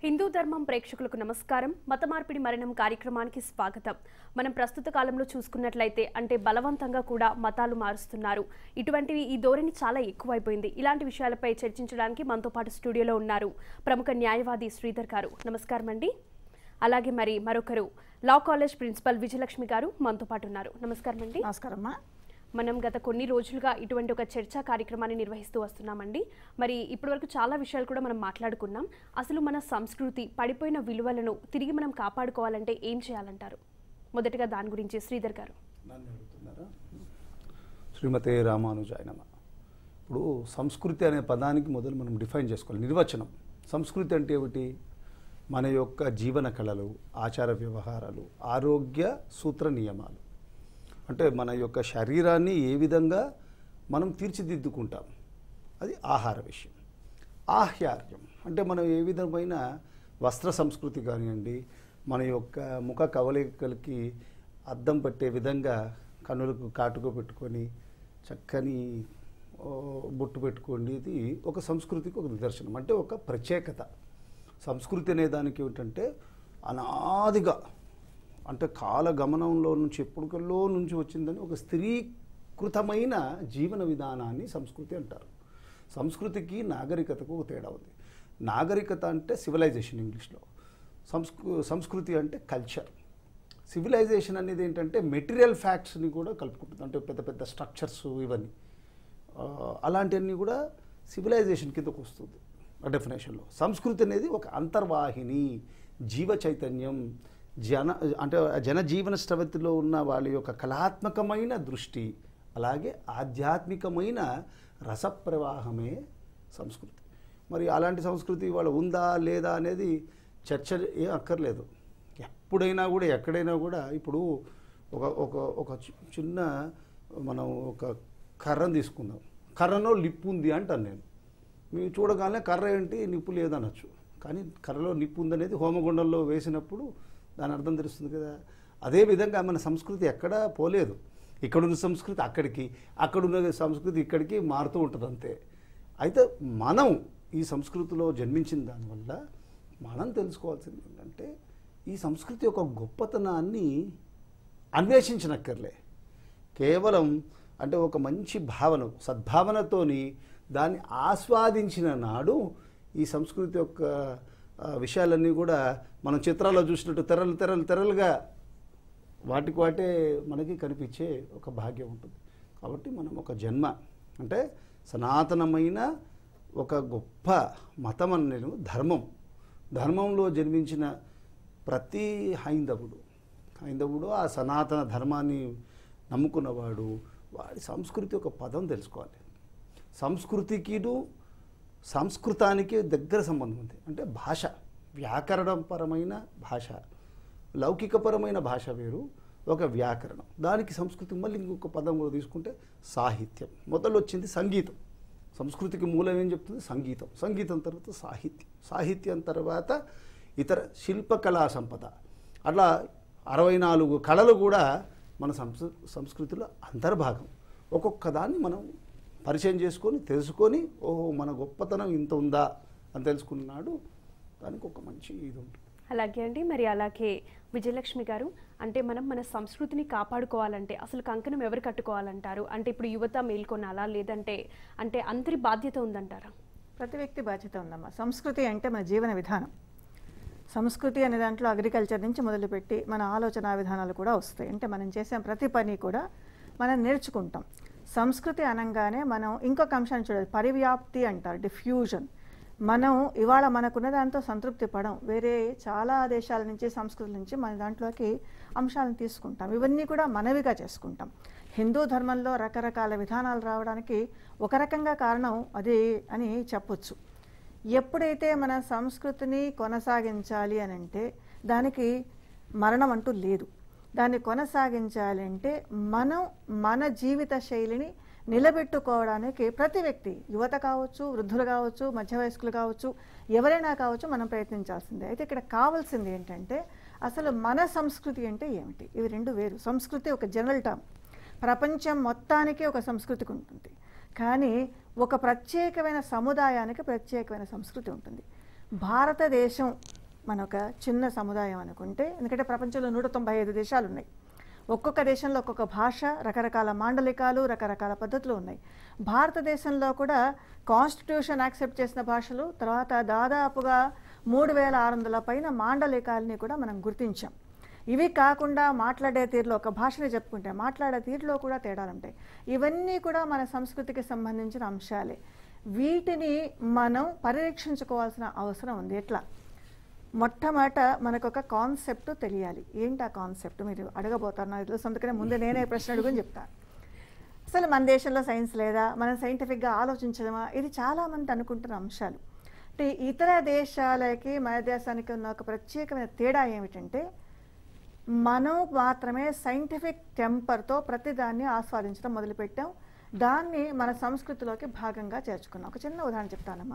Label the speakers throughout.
Speaker 1: హిందూ ధర్మం ప్రేక్షకులకు నమస్కారం మత మార్పిడి మరణం కార్యక్రమానికి స్వాగతం మనం ప్రస్తుత కాలంలో చూసుకున్నట్లయితే అంటే బలవంతంగా కూడా మతాలు మారుస్తున్నారు ఇటువంటివి ఈ ధోరణి చాలా ఎక్కువైపోయింది ఇలాంటి విషయాలపై చర్చించడానికి మనతో పాటు స్టూడియోలో ఉన్నారు ప్రముఖ న్యాయవాది శ్రీధర్ గారు నమస్కారం అండి అలాగే మరి మరొకరు లా కాలేజ్ ప్రిన్సిపల్ విజయలక్ష్మి గారు మనతో పాటు ఉన్నారు నమస్కారం అండి
Speaker 2: నమస్కారమ్మా
Speaker 1: మనం గత కొన్ని రోజులుగా ఇటువంటి ఒక చర్చా కార్యక్రమాన్ని నిర్వహిస్తూ వస్తున్నామండి మరి ఇప్పటివరకు చాలా విషయాలు కూడా మనం మాట్లాడుకున్నాం అసలు మన సంస్కృతి పడిపోయిన విలువలను తిరిగి మనం కాపాడుకోవాలంటే ఏం చేయాలంటారు మొదటగా దాని గురించి శ్రీధర్ గారు
Speaker 3: నన్ను అడుగుతున్నారా శ్రీమతే రామానుజాయనమ ఇప్పుడు సంస్కృతి అనే పదానికి మొదలు మనం డిఫైన్ చేసుకోవాలి నిర్వచనం సంస్కృతి అంటే ఏమిటి మన యొక్క జీవన కళలు ఆచార వ్యవహారాలు ఆరోగ్య సూత్ర నియమాలు అంటే మన యొక్క శరీరాన్ని ఏ విధంగా మనం తీర్చిదిద్దుకుంటాం అది ఆహార విషయం ఆహ్యార్యం అంటే మనం ఏ విధమైన వస్త్ర సంస్కృతి కానివ్వండి మన యొక్క ముఖ కవలికలకి అద్దం పట్టే విధంగా కన్నులకు కాటుక పెట్టుకొని చక్కని ఓ, బొట్టు పెట్టుకోండి ఇది ఒక సంస్కృతికి ఒక నిదర్శనం అంటే ఒక ప్రత్యేకత సంస్కృతి అనే దానికి ఏమిటంటే అనాదిగా అంటే కాల గమనంలో నుంచి ఎప్పుడుకల్లో నుంచి వచ్చిందని ఒక స్త్రీకృతమైన జీవన విధానాన్ని సంస్కృతి అంటారు సంస్కృతికి నాగరికతకు ఒక తేడా ఉంది నాగరికత అంటే సివిలైజేషన్ ఇంగ్లీష్లో సంస్కృ సంస్కృతి అంటే కల్చర్ సివిలైజేషన్ అనేది ఏంటంటే మెటీరియల్ ఫ్యాక్ట్స్ని కూడా కలుపుకుంటుంది అంటే పెద్ద పెద్ద స్ట్రక్చర్స్ ఇవన్నీ ఆ, అలాంటివన్నీ కూడా సివిలైజేషన్ కిందకు వస్తుంది ఆ డెఫినేషన్లో సంస్కృతి అనేది ఒక అంతర్వాహిని జీవ చైతన్యం జన అంటే ఆ జనజీవన స్రవతిలో ఉన్న వాళ్ళ యొక్క కళాత్మకమైన దృష్టి అలాగే ఆధ్యాత్మికమైన రసప్రవాహమే సంస్కృతి మరి అలాంటి సంస్కృతి వాళ్ళ ఉందా లేదా అనేది చర్చ ఏం అక్కర్లేదు ఎప్పుడైనా కూడా ఎక్కడైనా కూడా ఇప్పుడు ఒక ఒక ఒక చి- చిన్న మనం ఒక కర్రను తీసుకుందాం కర్రలో లిప్పు ఉంది అంటాను నేను మీరు చూడగానే కర్ర ఏంటి నిప్పు లేదనొచ్చు కానీ కర్రలో నిప్పు ఉందనేది హోమగుండంలో వేసినప్పుడు దాని అర్థం తెలుస్తుంది కదా అదే విధంగా మన సంస్కృతి ఎక్కడా పోలేదు ఇక్కడున్న సంస్కృతి అక్కడికి అక్కడున్న సంస్కృతి ఇక్కడికి మారుతూ ఉంటుంది అంతే అయితే మనం ఈ సంస్కృతిలో జన్మించిన దానివల్ల మనం తెలుసుకోవాల్సింది ఏంటంటే ఈ సంస్కృతి యొక్క గొప్పతనాన్ని అన్వేషించనక్కర్లే కేవలం అంటే ఒక మంచి భావన సద్భావనతోని దాన్ని ఆస్వాదించిన నాడు ఈ సంస్కృతి యొక్క ఆ, విషయాలన్నీ కూడా మనం చిత్రాల్లో చూసినట్టు తెరలు తెరలు తెరలుగా వాటికి వాటే మనకి కనిపించే ఒక భాగ్యం ఉంటుంది కాబట్టి మనం ఒక జన్మ అంటే సనాతనమైన ఒక గొప్ప మతం అని నేను ధర్మం ధర్మంలో జన్మించిన ప్రతి హైందవుడు హైందవుడు ఆ సనాతన ధర్మాన్ని నమ్ముకున్నవాడు వాడి సంస్కృతి ఒక పదం తెలుసుకోవాలి సంస్కృతికిను సంస్కృతానికి దగ్గర సంబంధం ఉంది అంటే భాష వ్యాకరణపరమైన భాష లౌకికపరమైన భాష వేరు ఒక వ్యాకరణం దానికి సంస్కృతి మళ్ళీ ఇంకొక పదం కూడా తీసుకుంటే సాహిత్యం మొదలు వచ్చింది సంగీతం సంస్కృతికి మూలం ఏం చెప్తుంది సంగీతం సంగీతం తర్వాత సాహిత్యం సాహిత్యం తర్వాత ఇతర శిల్పకళా సంపద అట్లా అరవై నాలుగు కళలు కూడా మన సంస్కృ సంస్కృతిలో అంతర్భాగం ఒక్కొక్క దాన్ని మనం పరిచయం చేసుకొని తెలుసుకొని ఓహో మన గొప్పతనం ఇంత ఉందా అని తెలుసుకున్నాడు దానికి ఒక మంచి ఇది ఉంటుంది
Speaker 1: అలాగే అండి మరి అలాగే విజయలక్ష్మి గారు అంటే మనం మన సంస్కృతిని కాపాడుకోవాలంటే అసలు కంకణం ఎవరు కట్టుకోవాలంటారు అంటే ఇప్పుడు యువత మేల్కొనాలా లేదంటే అంటే అందరి బాధ్యత ఉందంటారా
Speaker 2: ప్రతి వ్యక్తి బాధ్యత ఉందమ్మా సంస్కృతి అంటే మన జీవన విధానం సంస్కృతి అనే దాంట్లో అగ్రికల్చర్ నుంచి మొదలుపెట్టి మన ఆలోచన విధానాలు కూడా వస్తాయి అంటే మనం చేసే ప్రతి పని కూడా మనం నేర్చుకుంటాం సంస్కృతి అనగానే మనం ఇంకొక అంశాన్ని చూడాలి పరివ్యాప్తి అంటారు డిఫ్యూజన్ మనం ఇవాళ మనకున్న దాంతో సంతృప్తి పడం వేరే చాలా దేశాల నుంచి సంస్కృతుల నుంచి మన దాంట్లోకి అంశాలను తీసుకుంటాం ఇవన్నీ కూడా మనవిగా చేసుకుంటాం హిందూ ధర్మంలో రకరకాల విధానాలు రావడానికి ఒక రకంగా కారణం అది అని చెప్పొచ్చు ఎప్పుడైతే మన సంస్కృతిని కొనసాగించాలి అని అంటే దానికి మరణం అంటూ లేదు దాన్ని కొనసాగించాలి అంటే మనం మన జీవిత శైలిని నిలబెట్టుకోవడానికి ప్రతి వ్యక్తి యువత కావచ్చు వృద్ధులు కావచ్చు మధ్య వయస్కులు కావచ్చు ఎవరైనా కావచ్చు మనం ప్రయత్నించాల్సిందే అయితే ఇక్కడ కావాల్సింది ఏంటంటే అసలు మన సంస్కృతి అంటే ఏమిటి ఇవి రెండు వేరు సంస్కృతి ఒక జనరల్ టర్మ్ ప్రపంచం మొత్తానికి ఒక సంస్కృతికి ఉంటుంది కానీ ఒక ప్రత్యేకమైన సముదాయానికి ప్రత్యేకమైన సంస్కృతి ఉంటుంది భారతదేశం మన ఒక చిన్న సముదాయం అనుకుంటే ఎందుకంటే ప్రపంచంలో నూట తొంభై ఐదు దేశాలు ఉన్నాయి ఒక్కొక్క దేశంలో ఒక్కొక్క భాష రకరకాల మాండలికాలు రకరకాల పద్ధతులు ఉన్నాయి భారతదేశంలో కూడా కాన్స్టిట్యూషన్ యాక్సెప్ట్ చేసిన భాషలు తర్వాత దాదాపుగా మూడు వేల ఆరు వందల పైన మాండలికాలని కూడా మనం గుర్తించాం ఇవి కాకుండా మాట్లాడే తీరులో ఒక భాషని చెప్పుకుంటే మాట్లాడే తీరులో కూడా తేడాలు ఉంటాయి ఇవన్నీ కూడా మన సంస్కృతికి సంబంధించిన అంశాలే వీటిని మనం పరిరక్షించుకోవాల్సిన అవసరం ఉంది ఎట్లా మొట్టమొదట మనకు ఒక కాన్సెప్ట్ తెలియాలి ఏంటి ఆ కాన్సెప్ట్ మీరు అడగబోతారు నాకు తెలుసు అందుకనే ముందే నేనే ప్రశ్న అడుగుని చెప్తాను అసలు మన దేశంలో సైన్స్ లేదా మనం సైంటిఫిక్గా ఆలోచించడమా ఇది చాలామంది అనుకుంటున్న అంశాలు అంటే ఇతర దేశాలకి మన దేశానికి ఉన్న ఒక ప్రత్యేకమైన తేడా ఏమిటంటే మనం మాత్రమే సైంటిఫిక్ టెంపర్తో ప్రతిదాన్ని ఆస్వాదించడం మొదలుపెట్టాం దాన్ని మన సంస్కృతిలోకి భాగంగా చేర్చుకున్నాం ఒక చిన్న ఉదాహరణ చెప్తానమ్మా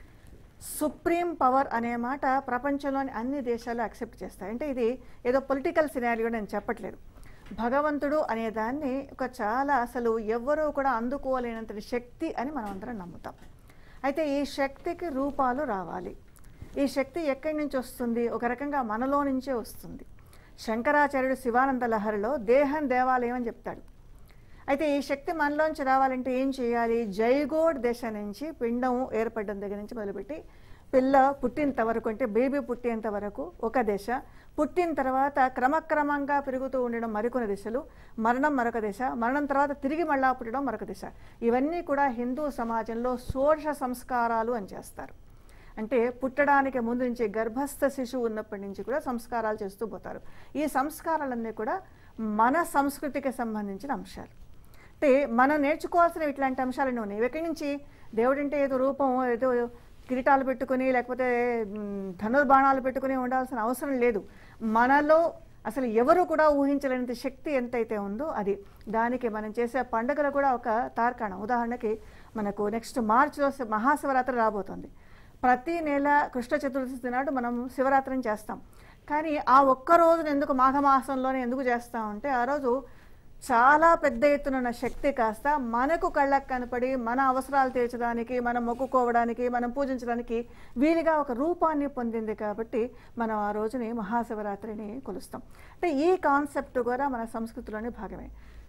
Speaker 2: సుప్రీం పవర్ అనే మాట ప్రపంచంలోని అన్ని దేశాలు అక్సెప్ట్ చేస్తాయి అంటే ఇది ఏదో పొలిటికల్ సినారియో నేను చెప్పట్లేదు భగవంతుడు అనే దాన్ని ఒక చాలా అసలు ఎవ్వరూ కూడా అందుకోలేనంత శక్తి అని మనం అందరం నమ్ముతాం అయితే ఈ శక్తికి రూపాలు రావాలి ఈ శక్తి ఎక్కడి నుంచి వస్తుంది ఒక రకంగా మనలో నుంచే వస్తుంది శంకరాచార్యుడు శివానంద లహరిలో దేహం దేవాలయం అని చెప్తాడు అయితే ఈ శక్తి మనలోంచి రావాలంటే ఏం చేయాలి జైగోడ్ దశ నుంచి పిండం ఏర్పడడం దగ్గర నుంచి మొదలుపెట్టి పిల్ల పుట్టినంత వరకు అంటే బేబీ పుట్టేంత వరకు ఒక దశ పుట్టిన తర్వాత క్రమక్రమంగా పెరుగుతూ ఉండడం మరికొన్ని దిశలు మరణం మరొక దిశ మరణం తర్వాత తిరిగి మళ్ళా పుట్టడం మరొక దిశ ఇవన్నీ కూడా హిందూ సమాజంలో షోడశ సంస్కారాలు అని చేస్తారు అంటే పుట్టడానికి ముందు నుంచి గర్భస్థ శిశువు ఉన్నప్పటి నుంచి కూడా సంస్కారాలు చేస్తూ పోతారు ఈ సంస్కారాలన్నీ కూడా మన సంస్కృతికి సంబంధించిన అంశాలు అంటే మనం నేర్చుకోవాల్సిన ఇట్లాంటి అంశాలు ఉన్నాయి ఎక్కడి నుంచి దేవుడు అంటే ఏదో రూపం ఏదో కిరీటాలు పెట్టుకుని లేకపోతే మ్, ధనుర్బాణాలు పెట్టుకుని ఉండాల్సిన అవసరం లేదు మనలో అసలు ఎవరు కూడా ఊహించలేనంత శక్తి ఎంతైతే ఉందో అది దానికి మనం చేసే పండుగలు కూడా ఒక తార్కాణం ఉదాహరణకి మనకు నెక్స్ట్ మార్చిలో శి- మహాశివరాత్రి రాబోతుంది ప్రతి నెల కృష్ణ చతుర్దశి నాడు మనం శివరాత్రిని చేస్తాం కానీ ఆ ఒక్క రోజున ఎందుకు మాఘమాసంలోనే ఎందుకు చేస్తామంటే ఆ రోజు చాలా పెద్ద ఎత్తున ఉన్న శక్తి కాస్త మనకు కళ్ళకు కనపడి మన అవసరాలు తీర్చడానికి మనం మొక్కుకోవడానికి మనం పూజించడానికి వీలుగా ఒక రూపాన్ని పొందింది కాబట్టి మనం ఆ రోజుని మహాశివరాత్రిని కొలుస్తాం అంటే ఈ కాన్సెప్ట్ కూడా మన సంస్కృతిలోని భాగమే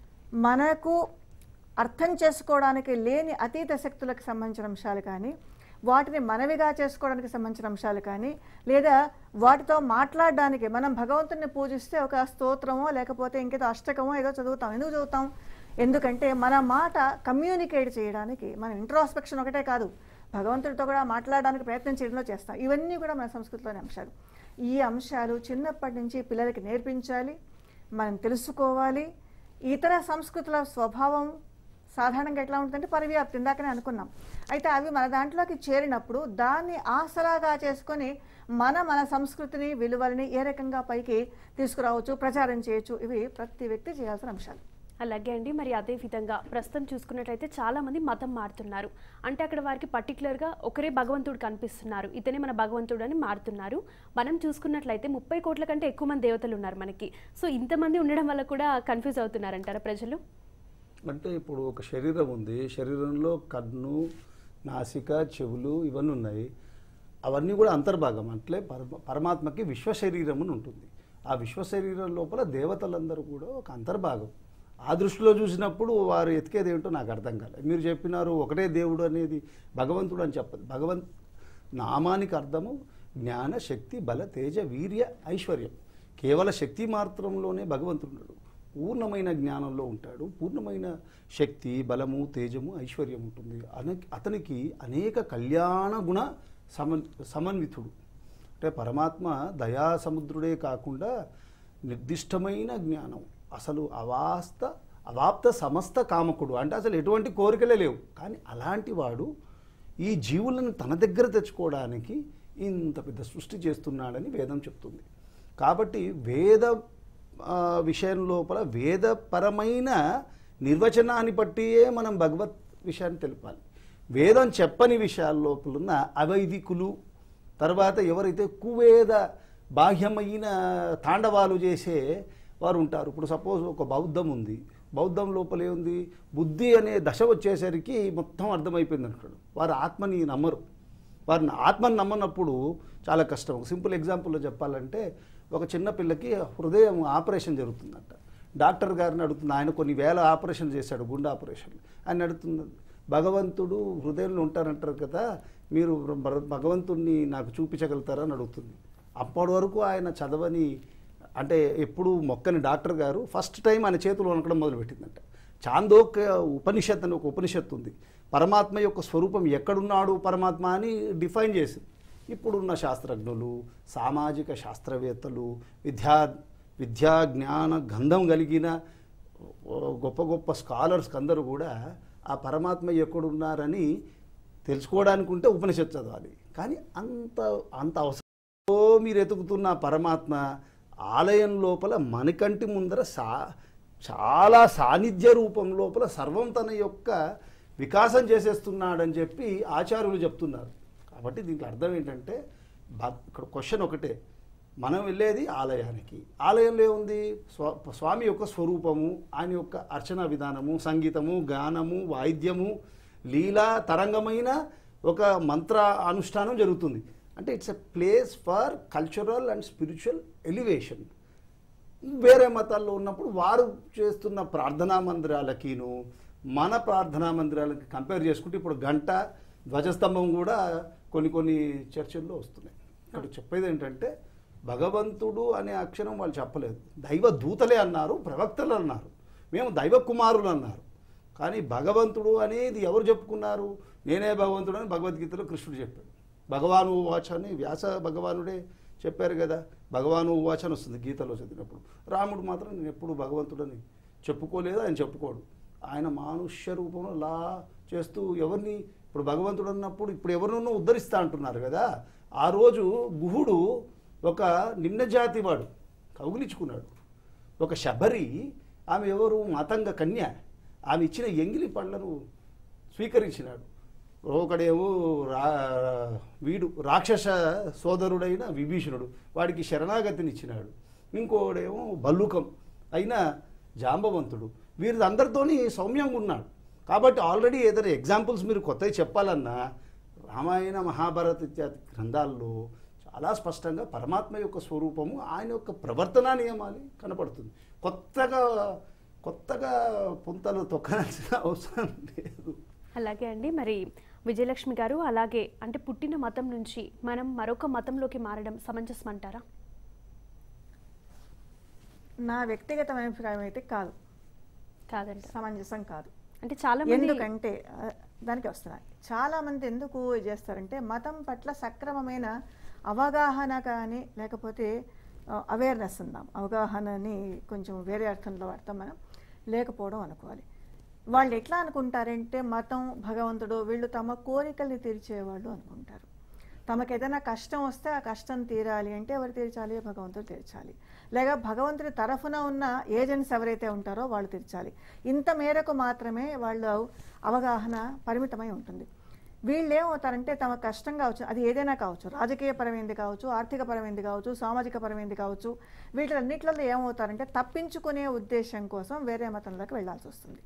Speaker 2: మనకు అర్థం చేసుకోవడానికి లేని అతీత శక్తులకు సంబంధించిన అంశాలు కానీ వాటిని మనవిగా చేసుకోవడానికి సంబంధించిన అంశాలు కానీ లేదా వాటితో మాట్లాడడానికి మనం భగవంతుని పూజిస్తే ఒక స్తోత్రమో లేకపోతే ఇంకేదో అష్టకమో ఏదో చదువుతాం ఎందుకు చదువుతాం ఎందుకంటే మన మాట కమ్యూనికేట్ చేయడానికి మన ఇంట్రాస్పెక్షన్ ఒకటే కాదు భగవంతుడితో కూడా మాట్లాడడానికి ప్రయత్నం చేయడంలో చేస్తాం ఇవన్నీ కూడా మన సంస్కృతిలోని అంశాలు ఈ అంశాలు చిన్నప్పటి నుంచి పిల్లలకి నేర్పించాలి మనం తెలుసుకోవాలి ఇతర సంస్కృతుల స్వభావం సాధారణంగా ఎట్లా ఉంటుందంటే పరివ్యాప్తి ఇందాకనే అనుకున్నాం అయితే అవి మన దాంట్లోకి చేరినప్పుడు దాన్ని ఆసరాగా చేసుకొని మన మన సంస్కృతిని విలువలని ఏ రకంగా పైకి తీసుకురావచ్చు ప్రచారం చేయొచ్చు ఇవి ప్రతి వ్యక్తి చేయాల్సిన అంశాలు
Speaker 1: అలాగే అండి మరి అదే విధంగా ప్రస్తుతం చూసుకున్నట్లయితే చాలా మంది మతం మారుతున్నారు అంటే అక్కడ వారికి పర్టికులర్గా ఒకరే భగవంతుడు కనిపిస్తున్నారు ఇతనే మన భగవంతుడు అని మారుతున్నారు మనం చూసుకున్నట్లయితే ముప్పై కోట్ల కంటే ఎక్కువ మంది దేవతలు ఉన్నారు మనకి సో ఇంతమంది ఉండడం వల్ల కూడా కన్ఫ్యూజ్ అవుతున్నారంటారా ప్రజలు
Speaker 3: అంటే ఇప్పుడు ఒక శరీరం ఉంది శరీరంలో కన్ను నాసిక చెవులు ఇవన్నీ ఉన్నాయి అవన్నీ కూడా అంతర్భాగం అంటే పరమ పరమాత్మకి విశ్వ శరీరం అని ఉంటుంది ఆ విశ్వ శరీరం లోపల దేవతలందరూ కూడా ఒక అంతర్భాగం ఆ దృష్టిలో చూసినప్పుడు వారు ఎతికేది ఏంటో నాకు అర్థం కాలేదు మీరు చెప్పినారు ఒకటే దేవుడు అనేది భగవంతుడు అని చెప్పదు భగవంత్ నామానికి అర్థము జ్ఞాన శక్తి బల తేజ వీర్య ఐశ్వర్యం కేవల శక్తి మాత్రంలోనే భగవంతుడు ఉన్నాడు పూర్ణమైన జ్ఞానంలో ఉంటాడు పూర్ణమైన శక్తి బలము తేజము ఐశ్వర్యం ఉంటుంది అన అతనికి అనేక కళ్యాణ గుణ సమన్ సమన్వితుడు అంటే పరమాత్మ దయా సముద్రుడే కాకుండా నిర్దిష్టమైన జ్ఞానం అసలు అవాస్త అవాప్త సమస్త కామకుడు అంటే అసలు ఎటువంటి కోరికలే లేవు కానీ అలాంటి వాడు ఈ జీవులను తన దగ్గర తెచ్చుకోవడానికి ఇంత పెద్ద సృష్టి చేస్తున్నాడని వేదం చెప్తుంది కాబట్టి వేద ఆ, విషయం లోపల వేదపరమైన నిర్వచనాన్ని బట్టియే మనం భగవత్ విషయాన్ని తెలపాలి వేదం చెప్పని విషయాల లోపల ఉన్న అవైదికులు తర్వాత ఎవరైతే కువేద బాహ్యమైన తాండవాలు చేసే వారు ఉంటారు ఇప్పుడు సపోజ్ ఒక బౌద్ధం ఉంది బౌద్ధం లోపల ఏముంది బుద్ధి అనే దశ వచ్చేసరికి మొత్తం అర్థమైపోయింది అంటాడు వారు ఆత్మని నమ్మరు వారిని ఆత్మని నమ్మనప్పుడు చాలా కష్టం ఒక సింపుల్ ఎగ్జాంపుల్లో చెప్పాలంటే ఒక చిన్న పిల్లకి హృదయం ఆపరేషన్ జరుగుతుందంట డాక్టర్ గారిని అడుగుతుంది ఆయన కొన్ని వేల ఆపరేషన్ చేశాడు గుండె ఆపరేషన్ ఆయన అడుగుతుంది భగవంతుడు హృదయంలో ఉంటారంటారు కదా మీరు భ- భగవంతుడిని నాకు చూపించగలుగుతారా అని అడుగుతుంది అప్పటి వరకు ఆయన చదవని అంటే ఎప్పుడు మొక్కని డాక్టర్ గారు ఫస్ట్ టైం ఆయన చేతులు వణకడం మొదలుపెట్టిందంట చాందోక్ ఉపనిషత్ అని ఒక ఉపనిషత్తు ఉంది పరమాత్మ యొక్క స్వరూపం ఎక్కడున్నాడు పరమాత్మ అని డిఫైన్ చేసింది ఇప్పుడున్న శాస్త్రజ్ఞులు సామాజిక శాస్త్రవేత్తలు విద్యా విద్యా జ్ఞాన గంధం కలిగిన ఓ గొప్ప గొప్ప స్కాలర్స్ అందరూ కూడా ఆ పరమాత్మ ఎక్కడున్నారని తెలుసుకోవడానికి ఉంటే ఉపనిషత్తు చదవాలి కానీ అంత అంత అవసరం ఓ మీరు ఎతుకుతున్న పరమాత్మ ఆలయం లోపల మనకంటి ముందర సా చాలా సాన్నిధ్య రూపం లోపల సర్వం తన యొక్క వికాసం చేసేస్తున్నాడని చెప్పి ఆచార్యులు చెప్తున్నారు కాబట్టి దీంట్లో అర్థం ఏంటంటే భక్- ఇక్కడ క్వశ్చన్ ఒకటే మనం వెళ్ళేది ఆలయానికి ఆలయంలో ఏముంది స్వా స్వామి యొక్క స్వరూపము ఆయన యొక్క అర్చన విధానము సంగీతము గానము వాయిద్యము లీలా తరంగమైన ఒక మంత్ర అనుష్ఠానం జరుగుతుంది అంటే it's a place for cultural and spiritual elevation వేరే మతాల్లో ఉన్నప్పుడు వారు చేస్తున్న ప్రార్థనా మందిరాలకిను మన ప్రార్థనా మందిరాలకి కంపేర్ చేసుకుంటే ఇప్పుడు గంట ధ్వజస్తంభం కూడా కొన్ని కొన్ని చర్చల్లో వస్తున్నాయి ఇక్కడ చెప్పేది ఏంటంటే భగవంతుడు అనే అక్షరం వాళ్ళు చెప్పలేదు దైవ దూతలే అన్నారు ప్రవక్తలు అన్నారు మేము దైవ కుమారులు అన్నారు కానీ భగవంతుడు అనేది ఎవరు చెప్పుకున్నారు నేనే భగవంతుడు అని భగవద్గీతలో కృష్ణుడు చెప్పాడు భగవాను ఉవాచ అని వ్యాస భగవానుడే చెప్పారు కదా భగవాను ఉవాచ అని వస్తుంది గీతలో చదివినప్పుడు రాముడు మాత్రం నేను ఎప్పుడు భగవంతుడని చెప్పుకోలేదు ఆయన చెప్పుకోడు ఆయన మానుష్య రూపంలో లా చేస్తూ ఎవరిని ఇప్పుడు భగవంతుడు అన్నప్పుడు ఇప్పుడు ఎవరినో ఉద్ధరిస్తా అంటున్నారు కదా ఆ రోజు గుహుడు ఒక నిమ్న జాతి వాడు కౌగిలించుకున్నాడు ఒక శబరి ఆమె ఎవరు మాతంగ కన్య ఆమె ఇచ్చిన ఎంగిలి పళ్ళను స్వీకరించినాడు ఒకడేమో రా వీడు రాక్షస సోదరుడైన విభీషణుడు వాడికి శరణాగతినిచ్చినాడు ఇంకోడేమో బల్లుకం అయిన జాంబవంతుడు వీరి అందరితోని సౌమ్యంగా ఉన్నాడు కాబట్టి ఆల్రెడీ ఏదైనా ఎగ్జాంపుల్స్ మీరు కొత్తవి చెప్పాలన్నా రామాయణ మహాభారత ఇత్యాది గ్రంథాల్లో చాలా స్పష్టంగా పరమాత్మ యొక్క స్వరూపము ఆయన యొక్క ప్రవర్తన నియమాలు కనపడుతుంది కొత్తగా కొత్తగా పుంతలు తొక్కనాల్సిన అవసరం లేదు
Speaker 1: అలాగే అండి మరి విజయలక్ష్మి గారు అలాగే అంటే పుట్టిన మతం నుంచి మనం మరొక మతంలోకి మారడం సమంజసం అంటారా
Speaker 2: నా వ్యక్తిగతమైన అభిప్రాయం అయితే కాదు
Speaker 1: కాదంట
Speaker 2: సమంజసం కాదు
Speaker 1: అంటే చాలా మంది
Speaker 2: ఎందుకంటే ఆ, దానికి వస్తున్నాయి చాలా మంది ఎందుకు ఇది చేస్తారంటే మతం పట్ల సక్రమమైన అవగాహన కానీ లేకపోతే అవేర్నెస్ ఉందాం అవగాహనని కొంచెం వేరే అర్థంలో వాడతాం మనం లేకపోవడం అనుకోవాలి వాళ్ళు ఎట్లా అనుకుంటారంటే మతం భగవంతుడు వీళ్ళు తమ కోరికల్ని తీర్చేవాళ్ళు అనుకుంటారు తమకు ఏదైనా కష్టం వస్తే ఆ కష్టం తీరాలి అంటే ఎవరు తీర్చాలి భగవంతుడు తీర్చాలి లేక భగవంతుడి తరఫున ఉన్న ఏజెంట్స్ ఎవరైతే ఉంటారో వాళ్ళు తీర్చాలి ఇంత మేరకు మాత్రమే వాళ్ళు అవగాహన పరిమితమై ఉంటుంది వీళ్ళు ఏమవుతారంటే తమ కష్టం కావచ్చు అది ఏదైనా కావచ్చు రాజకీయ పరమైంది కావచ్చు ఆర్థిక పరమైంది కావచ్చు సామాజిక పరమైంది కావచ్చు వీటిలన్నిట్లలో ఏమవుతారంటే తప్పించుకునే ఉద్దేశం కోసం వేరే మతంలోకి వెళ్ళాల్సి వస్తుంది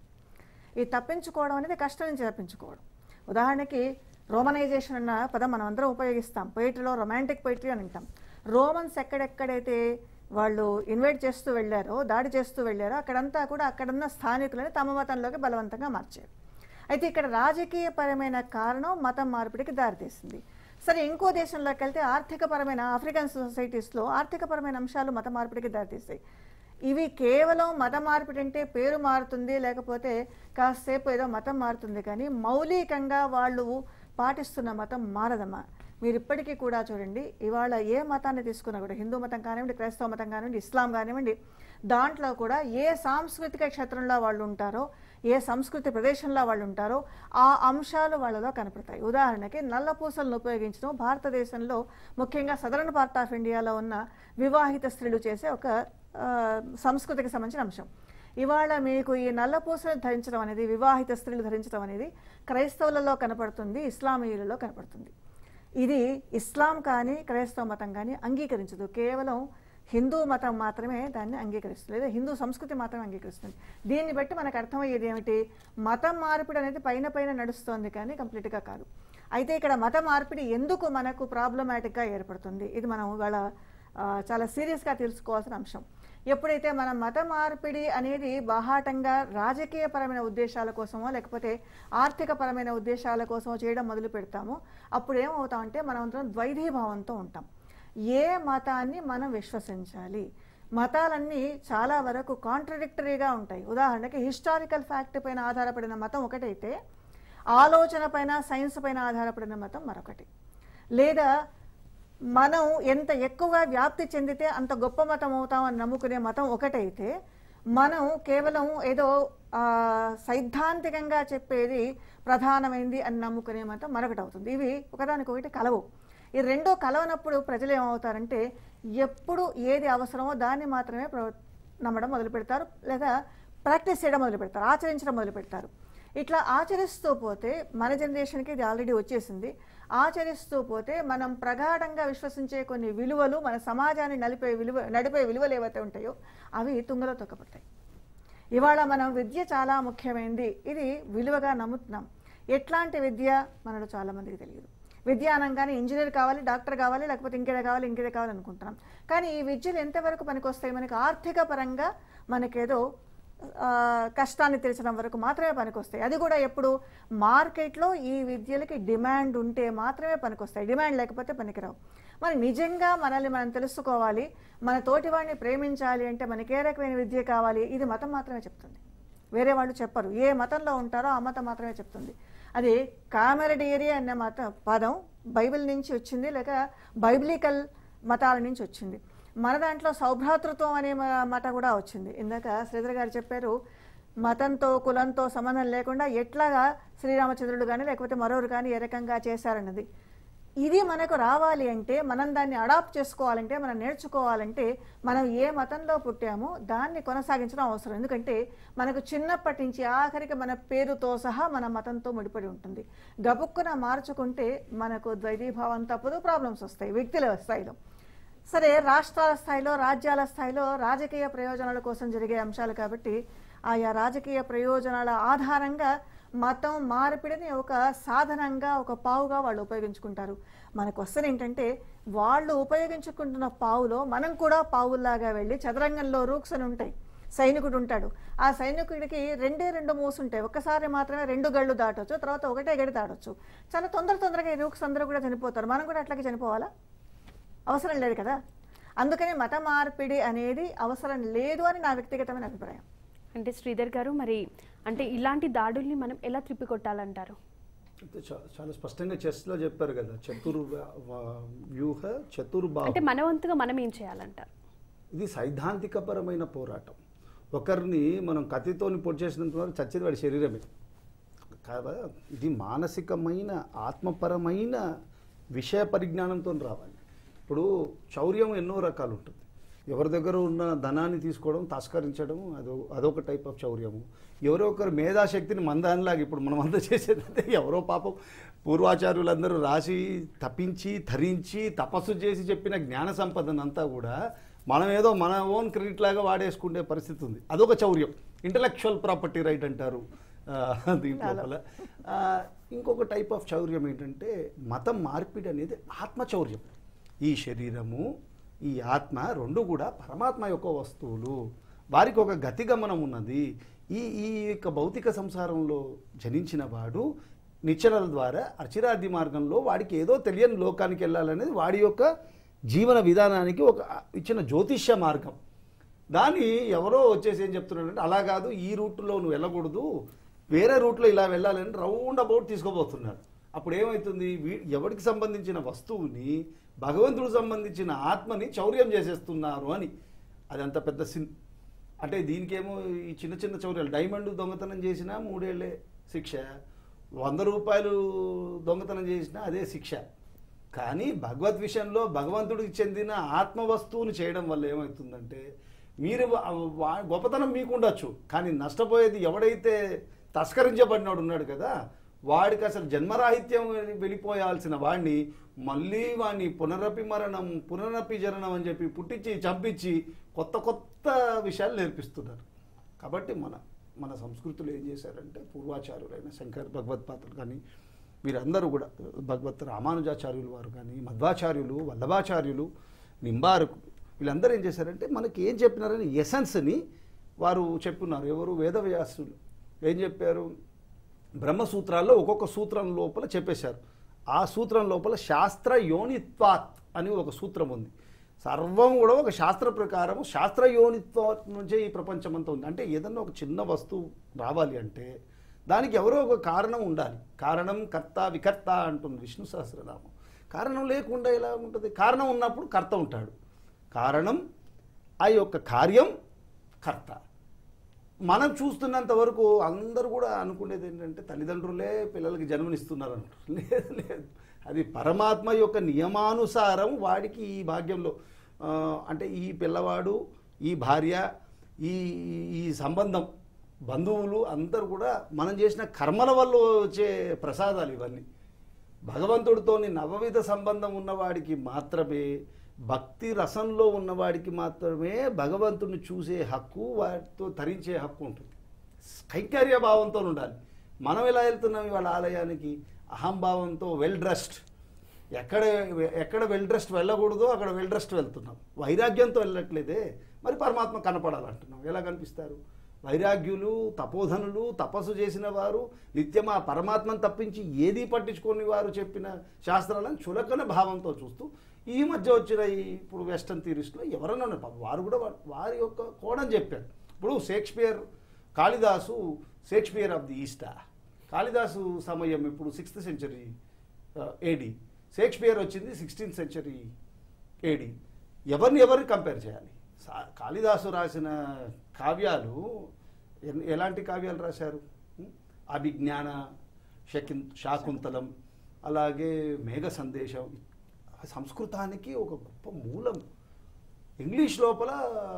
Speaker 2: ఈ తప్పించుకోవడం అనేది కష్టం నుంచి తప్పించుకోవడం ఉదాహరణకి రోమనైజేషన్ అన్న పదం మనం అందరం ఉపయోగిస్తాం పొయిటరీలో రొమాంటిక్ పొయిటరీ అని అంటాం రోమన్స్ ఎక్కడెక్కడైతే వాళ్ళు ఇన్వైట్ చేస్తూ వెళ్ళారో దాడి చేస్తూ వెళ్ళారో అక్కడంతా కూడా అక్కడున్న స్థానికులని తమ మతంలోకి బలవంతంగా మార్చారు అయితే ఇక్కడ రాజకీయపరమైన కారణం మతం మార్పిడికి దారితీసింది సరే ఇంకో దేశంలోకి వెళ్తే ఆర్థికపరమైన ఆఫ్రికన్ సొసైటీస్లో ఆర్థికపరమైన అంశాలు మత మార్పిడికి దారితీస్తాయి ఇవి కేవలం మత మార్పిడి అంటే పేరు మారుతుంది లేకపోతే కాసేపు ఏదో మతం మారుతుంది కానీ మౌలికంగా వాళ్ళు పాటిస్తున్న మతం మారదమ్మా మీరు ఇప్పటికీ కూడా చూడండి ఇవాళ ఏ మతాన్ని తీసుకున్నా కూడా హిందూ మతం కానివ్వండి క్రైస్తవ మతం కానివ్వండి ఇస్లాం కానివ్వండి దాంట్లో కూడా ఏ సాంస్కృతిక క్షేత్రంలో వాళ్ళు ఉంటారో ఏ సంస్కృతి ప్రదేశంలో వాళ్ళు ఉంటారో ఆ అంశాలు వాళ్ళలో కనపడతాయి ఉదాహరణకి నల్ల పూసలను ఉపయోగించడం భారతదేశంలో ముఖ్యంగా సదరన్ పార్ట్ ఆఫ్ ఇండియాలో ఉన్న వివాహిత స్త్రీలు చేసే ఒక ఆ, సంస్కృతికి సంబంధించిన అంశం ఇవాళ మీకు ఈ నల్ల పూసలు ధరించడం అనేది వివాహిత స్త్రీలు ధరించడం అనేది క్రైస్తవులలో కనపడుతుంది ఇస్లామీయులలో కనపడుతుంది ఇది ఇస్లాం కానీ క్రైస్తవ మతం కానీ అంగీకరించదు కేవలం హిందూ మతం మాత్రమే దాన్ని అంగీకరిస్తుంది లేదా హిందూ సంస్కృతి మాత్రమే అంగీకరిస్తుంది దీన్ని బట్టి మనకు అర్థమయ్యేది ఏమిటి మతం మార్పిడి అనేది పైన పైన నడుస్తోంది కానీ కంప్లీట్గా కాదు అయితే ఇక్కడ మత మార్పిడి ఎందుకు మనకు ప్రాబ్లమాటిక్గా ఏర్పడుతుంది ఇది మనం ఇవాళ ఆ, చాలా సీరియస్గా తెలుసుకోవాల్సిన అంశం ఎప్పుడైతే మనం మత మార్పిడి అనేది బాహాటంగా రాజకీయపరమైన ఉద్దేశాల కోసమో లేకపోతే ఆర్థికపరమైన ఉద్దేశాల కోసమో చేయడం మొదలు పెడతామో అప్పుడు ఏమవుతామంటే మనం అందరం ద్వైధీభావంతో ఉంటాం ఏ మతాన్ని మనం విశ్వసించాలి మతాలన్నీ చాలా వరకు కాంట్రడిక్టరీగా ఉంటాయి ఉదాహరణకి హిస్టారికల్ ఫ్యాక్ట్ పైన ఆధారపడిన మతం ఒకటైతే ఆలోచన పైన సైన్స్ పైన ఆధారపడిన మతం మరొకటి లేదా మనం ఎంత ఎక్కువగా వ్యాప్తి చెందితే అంత గొప్ప మతం అవుతామని నమ్ముకునే మతం ఒకటైతే మనం కేవలం ఏదో ఆ, సైద్ధాంతికంగా చెప్పేది ప్రధానమైంది అని నమ్ముకునే మతం మరొకటి అవుతుంది ఇవి ఒకదానికొకటి కలవు ఈ రెండో కలవనప్పుడు ప్రజలు ఏమవుతారంటే ఎప్పుడు ఏది అవసరమో దాన్ని మాత్రమే ప్ర- నమ్మడం మొదలు పెడతారు లేదా ప్రాక్టీస్ చేయడం మొదలు పెడతారు ఆచరించడం మొదలు పెడతారు ఇట్లా ఆచరిస్తూ పోతే మన జనరేషన్కి ఇది ఆల్రెడీ వచ్చేసింది ఆచరిస్తూ పోతే మనం ప్రగాఢంగా విశ్వసించే కొన్ని విలువలు మన సమాజాన్ని నలిపే విలువ నడిపే విలువలు ఏవైతే ఉంటాయో అవి తుంగలో తొక్కపడతాయి ఇవాళ మనం విద్య చాలా ముఖ్యమైనది ఇది విలువగా నమ్ముతున్నాం ఎట్లాంటి విద్య మనలో చాలా మందికి తెలియదు విద్య అనగానే ఇంజనీర్ కావాలి డాక్టర్ కావాలి లేకపోతే ఇంకేదే కావాలి ఇంకేదే కావాలి అనుకుంటున్నాం కానీ ఈ విద్యలు ఎంతవరకు పనికొస్తాయి మనకి ఆర్థిక పరంగా మనకేదో ఆ, కష్టాన్ని తెలిసడం వరకు మాత్రమే పనికొస్తాయి అది కూడా ఎప్పుడు మార్కెట్లో ఈ విద్యలకి డిమాండ్ ఉంటే మాత్రమే పనికొస్తాయి డిమాండ్ లేకపోతే పనికిరావు మరి నిజంగా మనల్ని మనం తెలుసుకోవాలి మన తోటివాడిని ప్రేమించాలి అంటే మనకి ఏ రకమైన విద్య కావాలి ఇది మతం మాత్రమే చెప్తుంది వేరే వాళ్ళు చెప్పరు ఏ మతంలో ఉంటారో ఆ మతం మాత్రమే చెప్తుంది అది కామెరడేరి అనే మత పదం బైబిల్ నుంచి వచ్చింది లేక బైబిలికల్ మతాల నుంచి వచ్చింది మన దాంట్లో సౌభ్రాతృత్వం అనే మ- మాట కూడా వచ్చింది ఇందాక శ్రీధర్ గారు చెప్పారు మతంతో కులంతో సంబంధం లేకుండా ఎట్లాగా శ్రీరామచంద్రుడు కానీ లేకపోతే మరొకరు కానీ ఏ రకంగా చేశారన్నది ఇది మనకు రావాలి అంటే మనం దాన్ని అడాప్ట్ చేసుకోవాలంటే మనం నేర్చుకోవాలంటే మనం ఏ మతంలో పుట్టామో దాన్ని కొనసాగించడం అవసరం ఎందుకంటే మనకు చిన్నప్పటి నుంచి ఆఖరికి మన పేరుతో సహా మన మతంతో ముడిపడి ఉంటుంది గబుక్కున మార్చుకుంటే మనకు ద్వైతీభావం తప్పదు ప్రాబ్లమ్స్ వస్తాయి వ్యక్తుల స్థాయిలో సరే రాష్ట్రాల స్థాయిలో రాజ్యాల స్థాయిలో రాజకీయ ప్రయోజనాల కోసం జరిగే అంశాలు కాబట్టి ఆయా రాజకీయ ప్రయోజనాల ఆధారంగా మతం మార్పిడిని ఒక సాధనంగా ఒక పావుగా వాళ్ళు ఉపయోగించుకుంటారు మనకు వస్తుంది ఏంటంటే వాళ్ళు ఉపయోగించుకుంటున్న పావులో మనం కూడా పావుల్లాగా వెళ్ళి చదరంగంలో రూక్స్ అని ఉంటాయి సైనికుడు ఉంటాడు ఆ సైనికుడికి రెండే రెండు మూసుంటాయి ఒక్కసారి మాత్రమే రెండు గళ్ళు దాటొచ్చు తర్వాత ఒకటే గడి దాటొచ్చు చాలా తొందర తొందరగా ఈ రూక్స్ అందరూ కూడా చనిపోతారు మనం కూడా అట్లాగే చనిపోవాలా అవసరం లేదు కదా అందుకని మత మార్పిడి అనేది అవసరం లేదు అని నా వ్యక్తిగతమైన అభిప్రాయం
Speaker 1: అంటే శ్రీధర్ గారు మరి అంటే ఇలాంటి దాడుల్ని మనం ఎలా త్రిప్పికొట్టాలంటారు
Speaker 3: అయితే చా- చాలా స్పష్టంగా చెస్లో చెప్పారు కదా చతుర్ వ్యూహ చతుర్బాహు
Speaker 1: అంటే మన వంతుగా మనం ఏం చేయాలంటారు
Speaker 3: ఇది సైద్ధాంతికపరమైన పోరాటం ఒకరిని మనం కత్తితోని పొడి చేసినంత వరకు చచ్చేది వాడి శరీరమే కాదా ఇది మానసికమైన ఆత్మపరమైన విషయ పరిజ్ఞానంతో రావాలి ఇప్పుడు చౌర్యం ఎన్నో రకాలు ఉంటుంది ఎవరి దగ్గర ఉన్న ధనాన్ని తీసుకోవడం తస్కరించడం అదో అదొక టైప్ ఆఫ్ చౌర్యము ఎవరో ఒకరు మేధాశక్తిని మందానిలాగా ఇప్పుడు మనం అంతా చేసేది అంటే ఎవరో పాపం పూర్వాచార్యులందరూ రాసి తప్పించి ధరించి తపస్సు చేసి చెప్పిన జ్ఞాన సంపదనంతా కూడా మనం ఏదో మన ఓన్ క్రెడిట్ లాగా వాడేసుకునే పరిస్థితి ఉంది అదొక చౌర్యం ఇంటలెక్చువల్ ప్రాపర్టీ రైట్ అంటారు ఆ, దీంట్లో ఆ, ఇంకొక టైప్ ఆఫ్ చౌర్యం ఏంటంటే మతం మార్పిడి అనేది ఆత్మచౌర్యం ఈ శరీరము ఈ ఆత్మ రెండు కూడా పరమాత్మ యొక్క వస్తువులు వారికి ఒక గతిగమనం ఉన్నది ఈ ఈ యొక్క భౌతిక సంసారంలో జనించిన వాడు నిచ్చెనల ద్వారా అచిరాది మార్గంలో వాడికి ఏదో తెలియని లోకానికి వెళ్ళాలనేది వాడి యొక్క జీవన విధానానికి ఒక ఇచ్చిన జ్యోతిష్య మార్గం దాన్ని ఎవరో వచ్చేసి ఏం చెప్తున్నారంటే అలా కాదు ఈ రూట్లో నువ్వు వెళ్ళకూడదు వేరే రూట్లో ఇలా వెళ్ళాలని రౌండ్ అబౌట్ తీసుకోబోతున్నారు అప్పుడు ఏమవుతుంది వీ- ఎవరికి సంబంధించిన వస్తువుని భగవంతుడికి సంబంధించిన ఆత్మని చౌర్యం చేసేస్తున్నారు అని అది అంత పెద్ద సిన్ అంటే దీనికేమో ఈ చిన్న చిన్న చౌర్యాలు డైమండ్ దొంగతనం చేసినా మూడేళ్లే శిక్ష వంద రూపాయలు దొంగతనం చేసినా అదే శిక్ష కానీ భగవద్ విషయంలో భగవంతుడికి చెందిన ఆత్మ వస్తువును చేయడం వల్ల ఏమవుతుందంటే మీరు వా- వా- గొప్పతనం మీకు ఉండొచ్చు కానీ నష్టపోయేది ఎవడైతే తస్కరించబడినాడు ఉన్నాడు కదా వాడికి అసలు జన్మరాహిత్యం వెళ్ళిపోయాల్సిన వాడిని మళ్ళీ వాడిని పునరపి మరణం పునరపి జననం అని చెప్పి పుట్టించి చంపించి కొత్త కొత్త విషయాలు నేర్పిస్తున్నారు కాబట్టి మన మన సంస్కృతిలో ఏం చేశారంటే పూర్వాచార్యులైన శంకర్ భగవత్పాత్రులు కానీ వీరందరూ కూడా భగవత్ రామానుజాచార్యులు వారు కానీ మధ్వాచార్యులు వల్లభాచార్యులు నింబారకులు వీళ్ళందరూ ఏం చేశారంటే మనకి ఏం చెప్పినారని ఎసెన్స్ని వారు చెప్పున్నారు ఎవరు వేదవ్యాసులు ఏం చెప్పారు బ్రహ్మసూత్రాల్లో ఒక్కొక్క సూత్రం లోపల చెప్పేశారు ఆ సూత్రం లోపల శాస్త్ర యోనిత్వాత్ అని ఒక సూత్రం ఉంది సర్వం కూడా ఒక శాస్త్ర ప్రకారం శాస్త్ర యోనిత్వం నుంచే ఈ ప్రపంచం అంతా ఉంది అంటే ఏదన్నా ఒక చిన్న వస్తువు రావాలి అంటే దానికి ఎవరో ఒక కారణం ఉండాలి కారణం కర్త వికర్త అంటుంది విష్ణు సహస్రనామం కారణం లేకుండా ఎలా ఉంటుంది కారణం ఉన్నప్పుడు కర్త ఉంటాడు కారణం ఆ యొక్క కార్యం కర్త మనం చూస్తున్నంత వరకు అందరూ కూడా అనుకునేది ఏంటంటే తల్లిదండ్రులే పిల్లలకి జన్మనిస్తున్నారు అంటారు లేదు లేదు అది పరమాత్మ యొక్క నియమానుసారం వాడికి ఈ భాగ్యంలో ఆ, అంటే ఈ పిల్లవాడు ఈ భార్య ఈ ఈ సంబంధం బంధువులు అందరూ కూడా మనం చేసిన కర్మల వల్ల వచ్చే ప్రసాదాలు ఇవన్నీ భగవంతుడితోని నవవిధ సంబంధం ఉన్నవాడికి మాత్రమే భక్తి రసంలో ఉన్నవాడికి మాత్రమే భగవంతుడిని చూసే హక్కు వాటితో తరించే హక్కు ఉంటుంది కైంకర్య భావంతో ఉండాలి మనం ఎలా వెళ్తున్నాం ఇవాళ ఆలయానికి అహంభావంతో వెల్ డ్రెస్డ్ ఎక్కడ ఎక్కడ వెల్ డ్రెస్డ్ వెళ్ళకూడదో అక్కడ వెల్ డ్రెస్డ్ వెళ్తున్నాం వైరాగ్యంతో వెళ్ళట్లేదే మరి పరమాత్మ కనపడాలంటున్నాం ఎలా కనిపిస్తారు వైరాగ్యులు తపోధనులు తపస్సు చేసిన వారు నిత్యం ఆ పరమాత్మను తప్పించి ఏదీ పట్టించుకొని వారు చెప్పిన శాస్త్రాలను చులకన భావంతో చూస్తూ ఈ మధ్య వచ్చిన ఈ ఇప్పుడు వెస్టర్న్ థీరిస్ట్లో ఎవరన్నా ఉన్నారు. పాపం వారు కూడా వా- వారి యొక్క కోణం చెప్పారు ఇప్పుడు Shakespeare Kalidasa Shakespeare of the east Kalidasa సమయం ఇప్పుడు సిక్స్త్ సెంచరీ ఏడి షేక్స్పియర్ వచ్చింది సిక్స్టీన్త్ సెంచరీ ఏడి ఎవరిని ఎవరిని కంపేర్ చేయాలి సా- కాళిదాసు రాసిన కావ్యాలు ఎన్- ఎలాంటి కావ్యాలు రాశారు ఉం? అభిజ్ఞాన శకిన్ శాకుంతలం అలాగే మేఘ సందేశం ఆ సంస్కృతానికి ఒక గొప్ప మూలం ఇంగ్లీష్ లోపల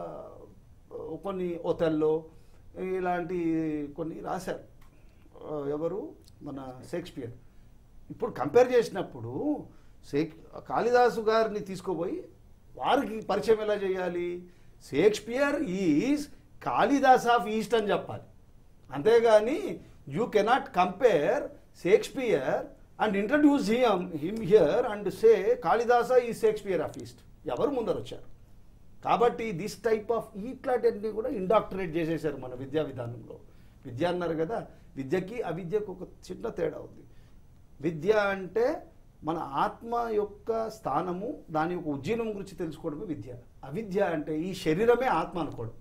Speaker 3: ఆ, కొన్ని ఒతెల్లో ఇలాంటి కొన్ని రాశారు ఆ, ఎవరు మన షేక్స్పియర్ ఇప్పుడు కంపేర్ చేసినప్పుడు షేక్ కాళిదాసు గారిని తీసుకుపోయి వారికి పరిచయం ఎలా చేయాలి Shakespeare is Kalidas of east అని చెప్పాలి అంతేగాని you cannot compare Shakespeare and introduce him him here and say Kalidasa ఈ షేక్స్పియర్ ఆఫ్ ఈస్ట్ ఎవరు ముందర వచ్చారు కాబట్టి దిస్ టైప్ ఆఫ్ ఇట్లాంటివన్నీ కూడా ఇండాక్టరేట్ చేసేసారు మన విద్యా విధానంలో విద్య అన్నారు కదా విద్యకి అవిద్యకు ఒక చిన్న తేడా ఉంది విద్య అంటే మన ఆత్మ యొక్క స్థానము దాని యొక్క ఉజ్జీనం గురించి తెలుసుకోవడమే విద్య అవిద్య అంటే ఈ శరీరమే ఆత్మ అనుకోవడం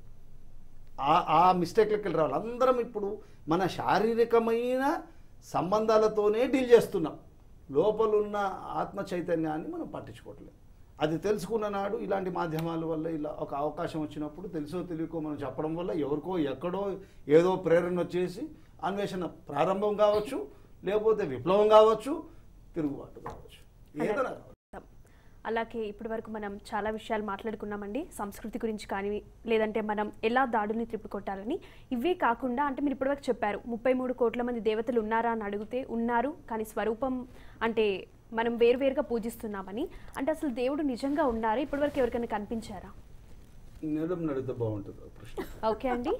Speaker 3: ఆ- ఆ మిస్టేక్లకి వెళ్ళి రావాలి అందరం ఇప్పుడు మన శారీరకమైన సంబంధాలతోనే డీల్ చేస్తున్నాం లోపలున్న ఆత్మ చైతన్యాన్ని మనం పట్టించుకోవట్లేదు అది తెలుసుకున్న నాడు ఇలాంటి మాధ్యమాల వల్ల ఇలా ఒక అవకాశం వచ్చినప్పుడు తెలుసో తెలియకో మనం చెప్పడం వల్ల ఎవరికో ఎక్కడో ఏదో ప్రేరణ వచ్చేసి అన్వేషణ ప్రారంభం కావచ్చు లేకపోతే విప్లవం కావచ్చు తిరుగుబాటు కావచ్చు ఏదైనా కావచ్చు
Speaker 1: అలాగే ఇప్పటి వరకు మనం చాలా విషయాలు మాట్లాడుకున్నామండి సంస్కృతి గురించి కానీ లేదంటే మనం ఎలా దాడుల్ని త్రిప్పుకొట్టాలని ఇవే కాకుండా అంటే మీరు ఇప్పటివరకు చెప్పారు ముప్పై మూడు కోట్ల మంది దేవతలు ఉన్నారా అని అడిగితే ఉన్నారు కానీ స్వరూపం అంటే మనం వేరువేరుగా పూజిస్తున్నామని అంటే అసలు దేవుడు నిజంగా ఉన్నారా ఇప్పటివరకు ఎవరికైనా కనిపించారా
Speaker 3: నిలం నడితే బాగుంటుంది ఆ ప్రశ్న
Speaker 1: ఓకే అండి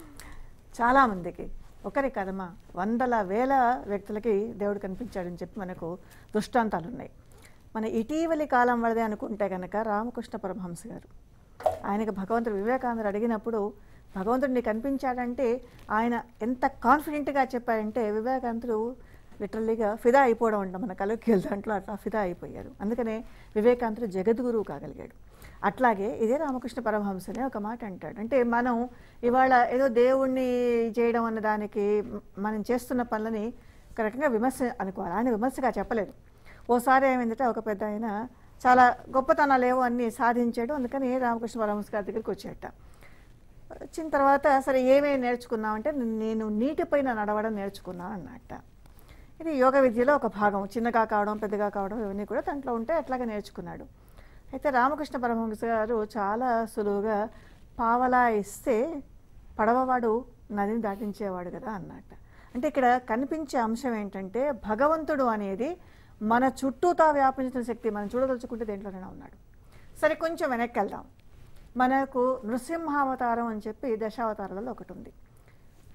Speaker 2: చాలామందికి ఒకరి కదమా వందల వేల వ్యక్తులకి దేవుడు కనిపించాడని చెప్పి మనకు దృష్టాంతాలు ఉన్నాయి మన ఇటీవలి కాలం వరదే అనుకుంటే కనుక రామకృష్ణ పరమహంస గారు ఆయనకు భగవంతుడు వివేకానందుడు అడిగినప్పుడు భగవంతుడు నీకు కనిపించాడంటే ఆయన ఎంత కాన్ఫిడెంట్గా చెప్పారంటే వివేకానందుడు లిటరల్లీగా ఫిదా అయిపోవడం అంట మన కలెక్కి దాంట్లో అట్లా ఫిదా అయిపోయారు అందుకనే వివేకానందుడు జగద్గురువు కాగలిగాడు అట్లాగే ఇదే రామకృష్ణ పరమహంసనే ఒక మాట అంటాడు అంటే మనం ఇవాళ ఏదో దేవుణ్ణి చేయడం అన్న దానికి మ- మనం చేస్తున్న పనులని ఒక రకంగా విమర్శ అనుకోవాలి ఆయన విమర్శగా చెప్పలేదు ఓసారి ఏమైందంటే ఒక పెద్ద ఆయన చాలా గొప్పతనాలు ఏవో అన్నీ సాధించాడు అందుకని రామకృష్ణ పరమహంస గారి దగ్గరికి వచ్చేట వచ్చిన తర్వాత సరే ఏమేమి నేర్చుకున్నామంటే నేను నీటిపైన నడవడం నేర్చుకున్నాను అన్నట్ట ఇది యోగ విద్యలో ఒక భాగం చిన్నగా కావడం పెద్దగా కావడం ఇవన్నీ కూడా దాంట్లో ఉంటే అట్లాగే నేర్చుకున్నాడు అయితే రామకృష్ణ పరమహంస గారు చాలా సులువుగా పావలా ఇస్తే పడవవాడు నదిని దాటించేవాడు కదా అన్నట్ట అంటే ఇక్కడ కనిపించే అంశం ఏంటంటే భగవంతుడు అనేది మన చుట్టూతా వ్యాపించిన శక్తి మనం చూడదలుచుకుంటే దేంట్లోనైనా ఉన్నాడు సరే కొంచెం వెనక్కి వెళ్దాం మనకు నృసింహావతారం అని చెప్పి దశావతారాలలో ఒకటి ఉంది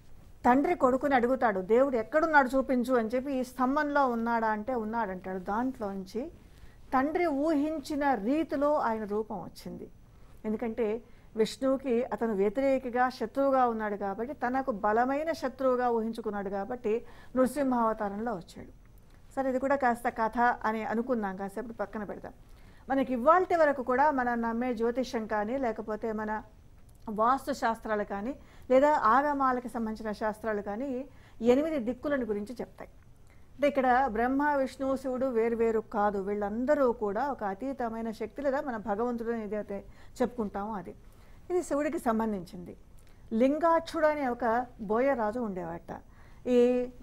Speaker 2: తండ్రి కొడుకుని అడుగుతాడు దేవుడు ఎక్కడున్నాడు చూపించు అని చెప్పి ఈ స్తంభంలో ఉన్నాడా అంటే ఉన్నాడంటాడు దాంట్లోంచి తండ్రి ఊహించిన రీతిలో ఆయన రూపం వచ్చింది ఎందుకంటే విష్ణువుకి అతను వ్యతిరేకిగా శత్రువుగా ఉన్నాడు కాబట్టి తనకు బలమైన శత్రువుగా ఊహించుకున్నాడు కాబట్టి నృసింహావతారంలో వచ్చాడు సరే ఇది కూడా కాస్త కథ అని అనుకున్నాం కాసేపు పక్కన పెడదాం మనకి ఇవాల్టి వరకు కూడా మనం నమ్మే జ్యోతిష్యం కానీ లేకపోతే మన వాస్తు శాస్త్రాలు కానీ లేదా ఆగమాలకు సంబంధించిన శాస్త్రాలు కానీ ఎనిమిది దిక్కులను గురించి చెప్తాయి అంటే ఇక్కడ బ్రహ్మ విష్ణు శివుడు వేరు వేరు కాదు వీళ్ళందరూ కూడా ఒక అతీతమైన శక్తి లేదా మన భగవంతుడు అని ఏదైతే చెప్పుకుంటామో అది ఇది శివుడికి సంబంధించింది లింగాక్షుడు అనే ఒక బోయరాజు ఉండేవాట ఈ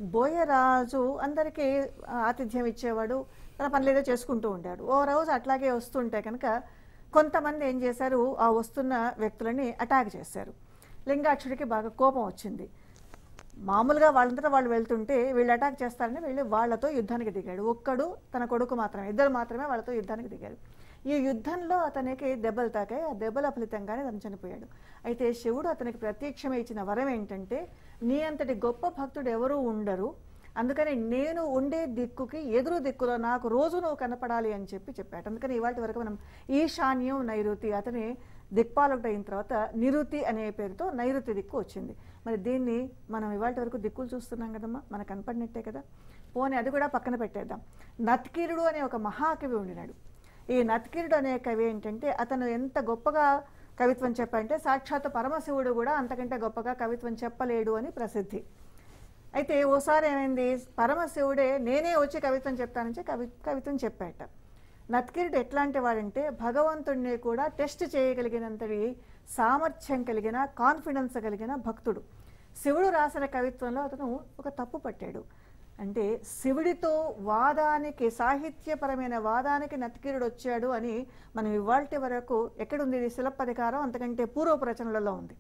Speaker 2: బోయరాజు అందరికీ ఆతిథ్యం ఇచ్చేవాడు తన పనులేదో చేసుకుంటూ ఉంటాడు ఓ రోజు అట్లాగే వస్తుంటే కనుక కొంతమంది ఏం చేశారు ఆ వస్తున్న వ్యక్తులని అటాక్ చేశారు లింగాక్షుడికి బాగా కోపం వచ్చింది మామూలుగా వాళ్ళంతటా వాళ్ళు వెళ్తుంటే వీళ్ళు అటాక్ చేస్తారని వెళ్ళి వాళ్ళతో యుద్ధానికి దిగాడు ఒక్కడు తన కొడుకు మాత్రమే ఇద్దరు మాత్రమే వాళ్ళతో యుద్ధానికి దిగారు ఈ యుద్ధంలో అతనికి దెబ్బలు తాకాయి ఆ దెబ్బల ఫలితంగానే అతను చనిపోయాడు అయితే శివుడు అతనికి ప్రత్యక్షమే ఇచ్చిన వరం ఏంటంటే నీ అంతటి గొప్ప భక్తుడు ఎవరూ ఉండరు అందుకని నేను ఉండే దిక్కుకి ఎదురు దిక్కులో నాకు రోజు నువ్వు కనపడాలి అని చెప్పి చెప్పాడు అందుకని ఇవాటి వరకు మనం ఈశాన్యం నైరుతి అతని దిక్పాలకుడు అయిన తర్వాత నిరుతి అనే పేరుతో నైరుతి దిక్కు వచ్చింది మరి దీన్ని మనం ఇవాటి వరకు దిక్కులు చూస్తున్నాం కదమ్మా మనకు కనపడినట్టే కదా పోనీ అది కూడా పక్కన పెట్టేద్దాం నత్కీరుడు అనే ఒక మహాకవి ఉండినాడు ఈ నత్కీరుడు అనే కవి ఏంటంటే అతను ఎంత గొప్పగా కవిత్వం చెప్పాలంటే సాక్షాత్ పరమశివుడు కూడా అంతకంటే గొప్పగా కవిత్వం చెప్పలేడు అని ప్రసిద్ధి అయితే ఓసారి ఏమైంది పరమశివుడే నేనే వచ్చి కవిత్వం చెప్తానని చెప్పి కవి కవిత్వం చెప్పాట నత్కిరుడు ఎట్లాంటి వాడంటే భగవంతుడిని కూడా టెస్ట్ చేయగలిగినంతటి సామర్థ్యం కలిగిన కాన్ఫిడెన్స్ కలిగిన భక్తుడు శివుడు రాసిన కవిత్వంలో అతను ఒక తప్పు పట్టాడు అంటే శివుడితో వాదానికి సాహిత్యపరమైన వాదానికి నత్కిరుడు వచ్చాడు అని మనం ఇవాల్టి వరకు ఎక్కడుంది ఇది శిలప్పధికారం అంతకంటే పూర్వపు రచనలలో ఉంది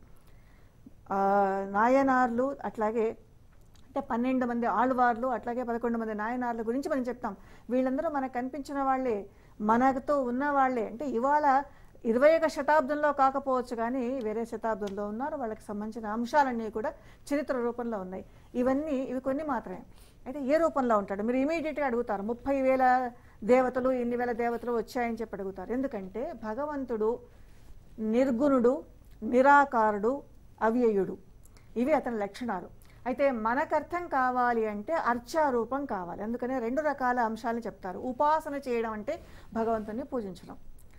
Speaker 2: ఆ, నాయనార్లు అట్లాగే అంటే పన్నెండు మంది ఆళ్వార్లు అట్లాగే పదకొండు మంది నాయనార్ల గురించి మనం చెప్తాం వీళ్ళందరూ మనకు కనిపించిన వాళ్ళే మనతో ఉన్న వాళ్ళే అంటే ఇవాళ ఇరవై ఒక శతాబ్దంలో కాకపోవచ్చు కానీ వేరే శతాబ్దంలో ఉన్నారు వాళ్ళకి సంబంధించిన అంశాలన్నీ కూడా చరిత్ర రూపంలో ఉన్నాయి ఇవన్నీ ఇవి కొన్ని మాత్రమే అయితే ఏ రూపంలో ఉంటాడు మీరు ఇమీడియట్గా అడుగుతారు ముప్పై వేల దేవతలు ఇన్ని వేల దేవతలు వచ్చాయని చెప్పి అడుగుతారు ఎందుకంటే భగవంతుడు నిర్గుణుడు నిరాకారుడు అవ్యయుడు ఇవి అతని లక్షణాలు అయితే మనకు అర్థం కావాలి అంటే అర్చారూపం కావాలి అందుకనే రెండు రకాల అంశాలను చెప్తారు ఉపాసన చేయడం అంటే భగవంతుని పూజించడం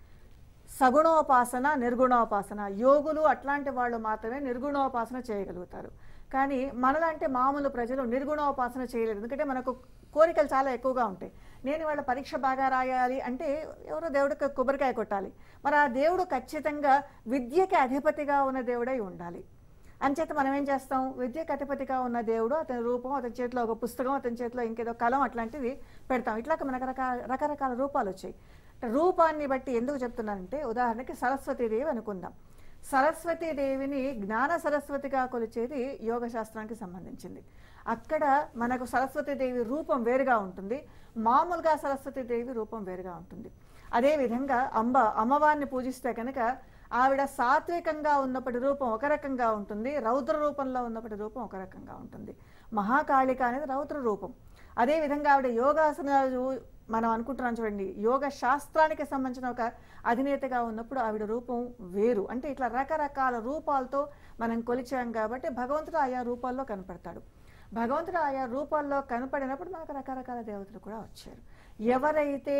Speaker 2: సగుణోపాసన నిర్గుణోపాసన యోగులు అట్లాంటి వాళ్ళు మాత్రమే నిర్గుణోపాసన చేయగలుగుతారు కానీ మనలాంటి మామూలు ప్రజలు నిర్గుణోపాసన చేయలేరు ఎందుకంటే మనకు కోరికలు చాలా ఎక్కువగా ఉంటాయి నేను వాళ్ళ పరీక్ష బాగా రాయాలి అంటే ఎవరో దేవుడికి కొబ్బరికాయ కొట్టాలి మరి ఆ దేవుడు ఖచ్చితంగా విద్యకి అధిపతిగా ఉన్న దేవుడై ఉండాలి అంచేత మనం ఏం చేస్తాం విద్యకు అధిపతిగా ఉన్న దేవుడు అతని రూపం అతని చేతిలో ఒక పుస్తకం అతని చేతిలో ఇంకేదో కలం అట్లాంటిది పెడతాం ఇట్లా మనకు రకాల రకరకాల రూపాలు వచ్చాయి రూపాన్ని బట్టి ఎందుకు చెప్తున్నానంటే ఉదాహరణకి సరస్వతీదేవి అనుకుందాం సరస్వతీదేవిని జ్ఞాన సరస్వతిగా కొలిచేది యోగ శాస్త్రానికి సంబంధించింది అక్కడ మనకు సరస్వతీదేవి రూపం వేరుగా ఉంటుంది మామూలుగా సరస్వతీదేవి రూపం వేరుగా ఉంటుంది అదేవిధంగా అంబ అమ్మవారిని పూజిస్తే కనుక ఆవిడ సాత్వికంగా ఉన్నప్పటి రూపం ఒక రకంగా ఉంటుంది రౌద్ర రూపంలో ఉన్నప్పటి రూపం ఒక రకంగా ఉంటుంది మహాకాళిక అనేది రౌద్ర రూపం అదేవిధంగా ఆవిడ యోగాసనాలు మనం అనుకుంటున్నాం చూడండి యోగ శాస్త్రానికి సంబంధించిన ఒక అధినేతగా ఉన్నప్పుడు ఆవిడ రూపం వేరు అంటే ఇట్లా రకరకాల రూపాలతో మనం కొలిచాం కాబట్టి భగవంతుడు ఆయా రూపాల్లో కనపడతాడు భగవంతుడు ఆయా రూపాల్లో కనపడినప్పుడు మనకు రకరకాల దేవతలు కూడా వచ్చారు ఎవరైతే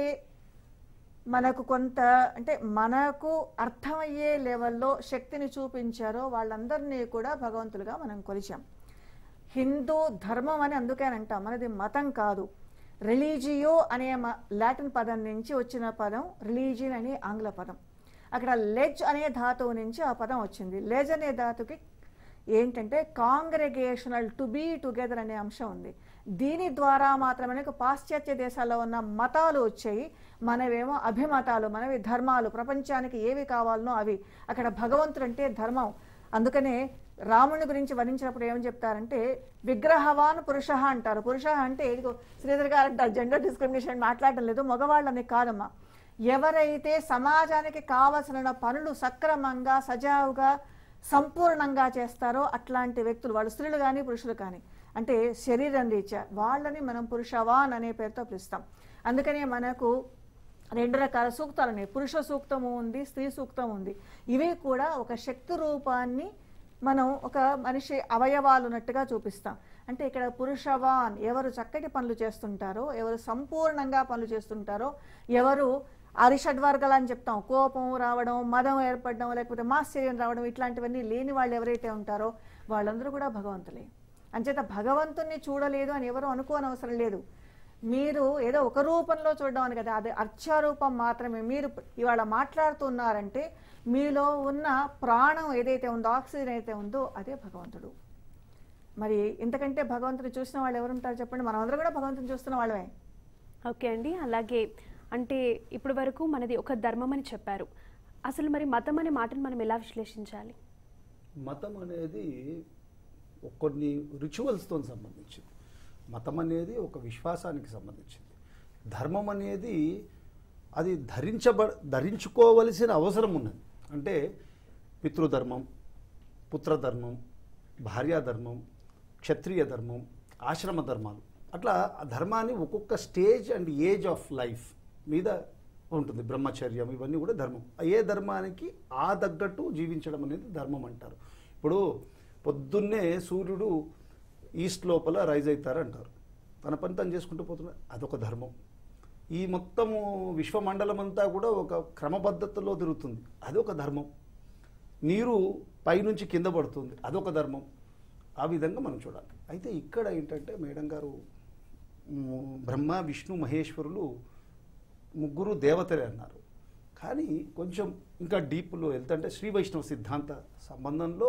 Speaker 2: మనకు కొంత అంటే మనకు అర్థమయ్యే లెవెల్లో శక్తిని చూపించారో వాళ్ళందరినీ కూడా భగవంతులుగా మనం కొలిచాం హిందూ ధర్మం అని అందుకే అని అంటాం మనది మతం కాదు రిలీజియో అనే మ- లాటిన్ పదం నుంచి వచ్చిన పదం రిలీజియన్ అనే ఆంగ్ల పదం అక్కడ లెజ్ అనే ధాతువు నుంచి ఆ పదం వచ్చింది లెజ్ అనే ధాతుకి ఏంటంటే కాంగ్రిగేషనల్ టు బీ టుగెదర్ అనే అంశం ఉంది దీని ద్వారా మాత్రమే మనకు పాశ్చాత్య దేశాల్లో ఉన్న మతాలు వచ్చాయి మనవేమో అభిమతాలు మనవి ధర్మాలు ప్రపంచానికి ఏవి కావాలనో అవి అక్కడ భగవంతుడు అంటే ధర్మం అందుకనే రాముని గురించి వర్ణించినప్పుడు ఏమని చెప్తారంటే విగ్రహవాన్ పురుష అంటారు పురుష అంటే ఇదిగో శ్రీధర్ గారు అంటారు జెండర్ డిస్క్రిమినేషన్ మాట్లాడడం లేదు మగవాళ్ళని కాదమ్మా ఎవరైతే సమాజానికి కావలసిన పనులు సక్రమంగా సజావుగా సంపూర్ణంగా చేస్తారో అట్లాంటి వ్యక్తులు వాళ్ళు స్త్రీలు కానీ పురుషులు కానీ అంటే శరీరం రీత్యా వాళ్ళని మనం పురుషవాన్ అనే పేరుతో పిలుస్తాం అందుకనే మనకు రెండు రకాల సూక్తాలు ఉన్నాయి పురుష సూక్తము ఉంది స్త్రీ సూక్తం ఉంది ఇవి కూడా ఒక శక్తి రూపాన్ని మనం ఒక మనిషి అవయవాలు ఉన్నట్టుగా చూపిస్తాం అంటే ఇక్కడ పురుషవాన్ ఎవరు చక్కటి పనులు చేస్తుంటారో ఎవరు సంపూర్ణంగా పనులు చేస్తుంటారో ఎవరు అరిషడ్వర్గాలు అని చెప్తాం కోపం రావడం మదం ఏర్పడడం లేకపోతే మాశ్చర్యం రావడం ఇట్లాంటివన్నీ లేని వాళ్ళు ఎవరైతే ఉంటారో వాళ్ళందరూ కూడా భగవంతులే అంచేత భగవంతుణ్ణి చూడలేదు అని ఎవరు అనుకోనవసరం లేదు మీరు ఏదో ఒక రూపంలో చూడడం అని కదా అది అర్చారూపం మాత్రమే మీరు ఇవాళ మాట్లాడుతున్నారంటే మీలో ఉన్న ప్రాణం ఏదైతే ఉందో ఆక్సిజన్ అయితే ఉందో అదే భగవంతుడు మరి ఇంతకంటే భగవంతుడు చూసిన వాళ్ళు ఎవరుంటారు చెప్పండి మనమందరం కూడా భగవంతుని చూస్తున్న వాళ్ళమే
Speaker 1: ఓకే అండి అలాగే అంటే ఇప్పటి వరకు మనది ఒక ధర్మం అని చెప్పారు అసలు మరి మతం అనే మాటను మనం ఎలా విశ్లేషించాలి
Speaker 3: మతం అనేది కొన్ని రిచువల్స్తో సంబంధించింది మతం అనేది ఒక విశ్వాసానికి సంబంధించింది ధర్మం అనేది అది ధరించబ ధరించుకోవలసిన అవసరం ఉన్నది అంటే పితృధర్మం పుత్రధర్మం భార్యాధర్మం క్షత్రియ ధర్మం ఆశ్రమ ధర్మాలు అట్లా ఆ ధర్మాన్ని ఒక్కొక్క stage and age of life మీద ఉంటుంది బ్రహ్మచర్యం ఇవన్నీ కూడా ధర్మం ఏ ధర్మానికి ఆ తగ్గట్టు జీవించడం అనేది ధర్మం అంటారు ఇప్పుడు పొద్దున్నే సూర్యుడు ఈస్ట్ లోపల రైజ్ అవుతారు అంటారు తన పని తను చేసుకుంటూ పోతున్నాడు అదొక ధర్మం ఈ మొత్తము విశ్వమండలం అంతా కూడా ఒక క్రమపద్ధతిలో తిరుగుతుంది అదొక ధర్మం నీరు పైనుంచి కింద పడుతుంది అదొక ధర్మం ఆ విధంగా మనం చూడాలి అయితే ఇక్కడ ఏంటంటే మేడం గారు మ్, బ్రహ్మ విష్ణు మహేశ్వరులు ముగ్గురు దేవతలే అన్నారు కానీ కొంచెం ఇంకా డీప్లో వెళ్తుంటే శ్రీ వైష్ణవ సిద్ధాంత సంబంధంలో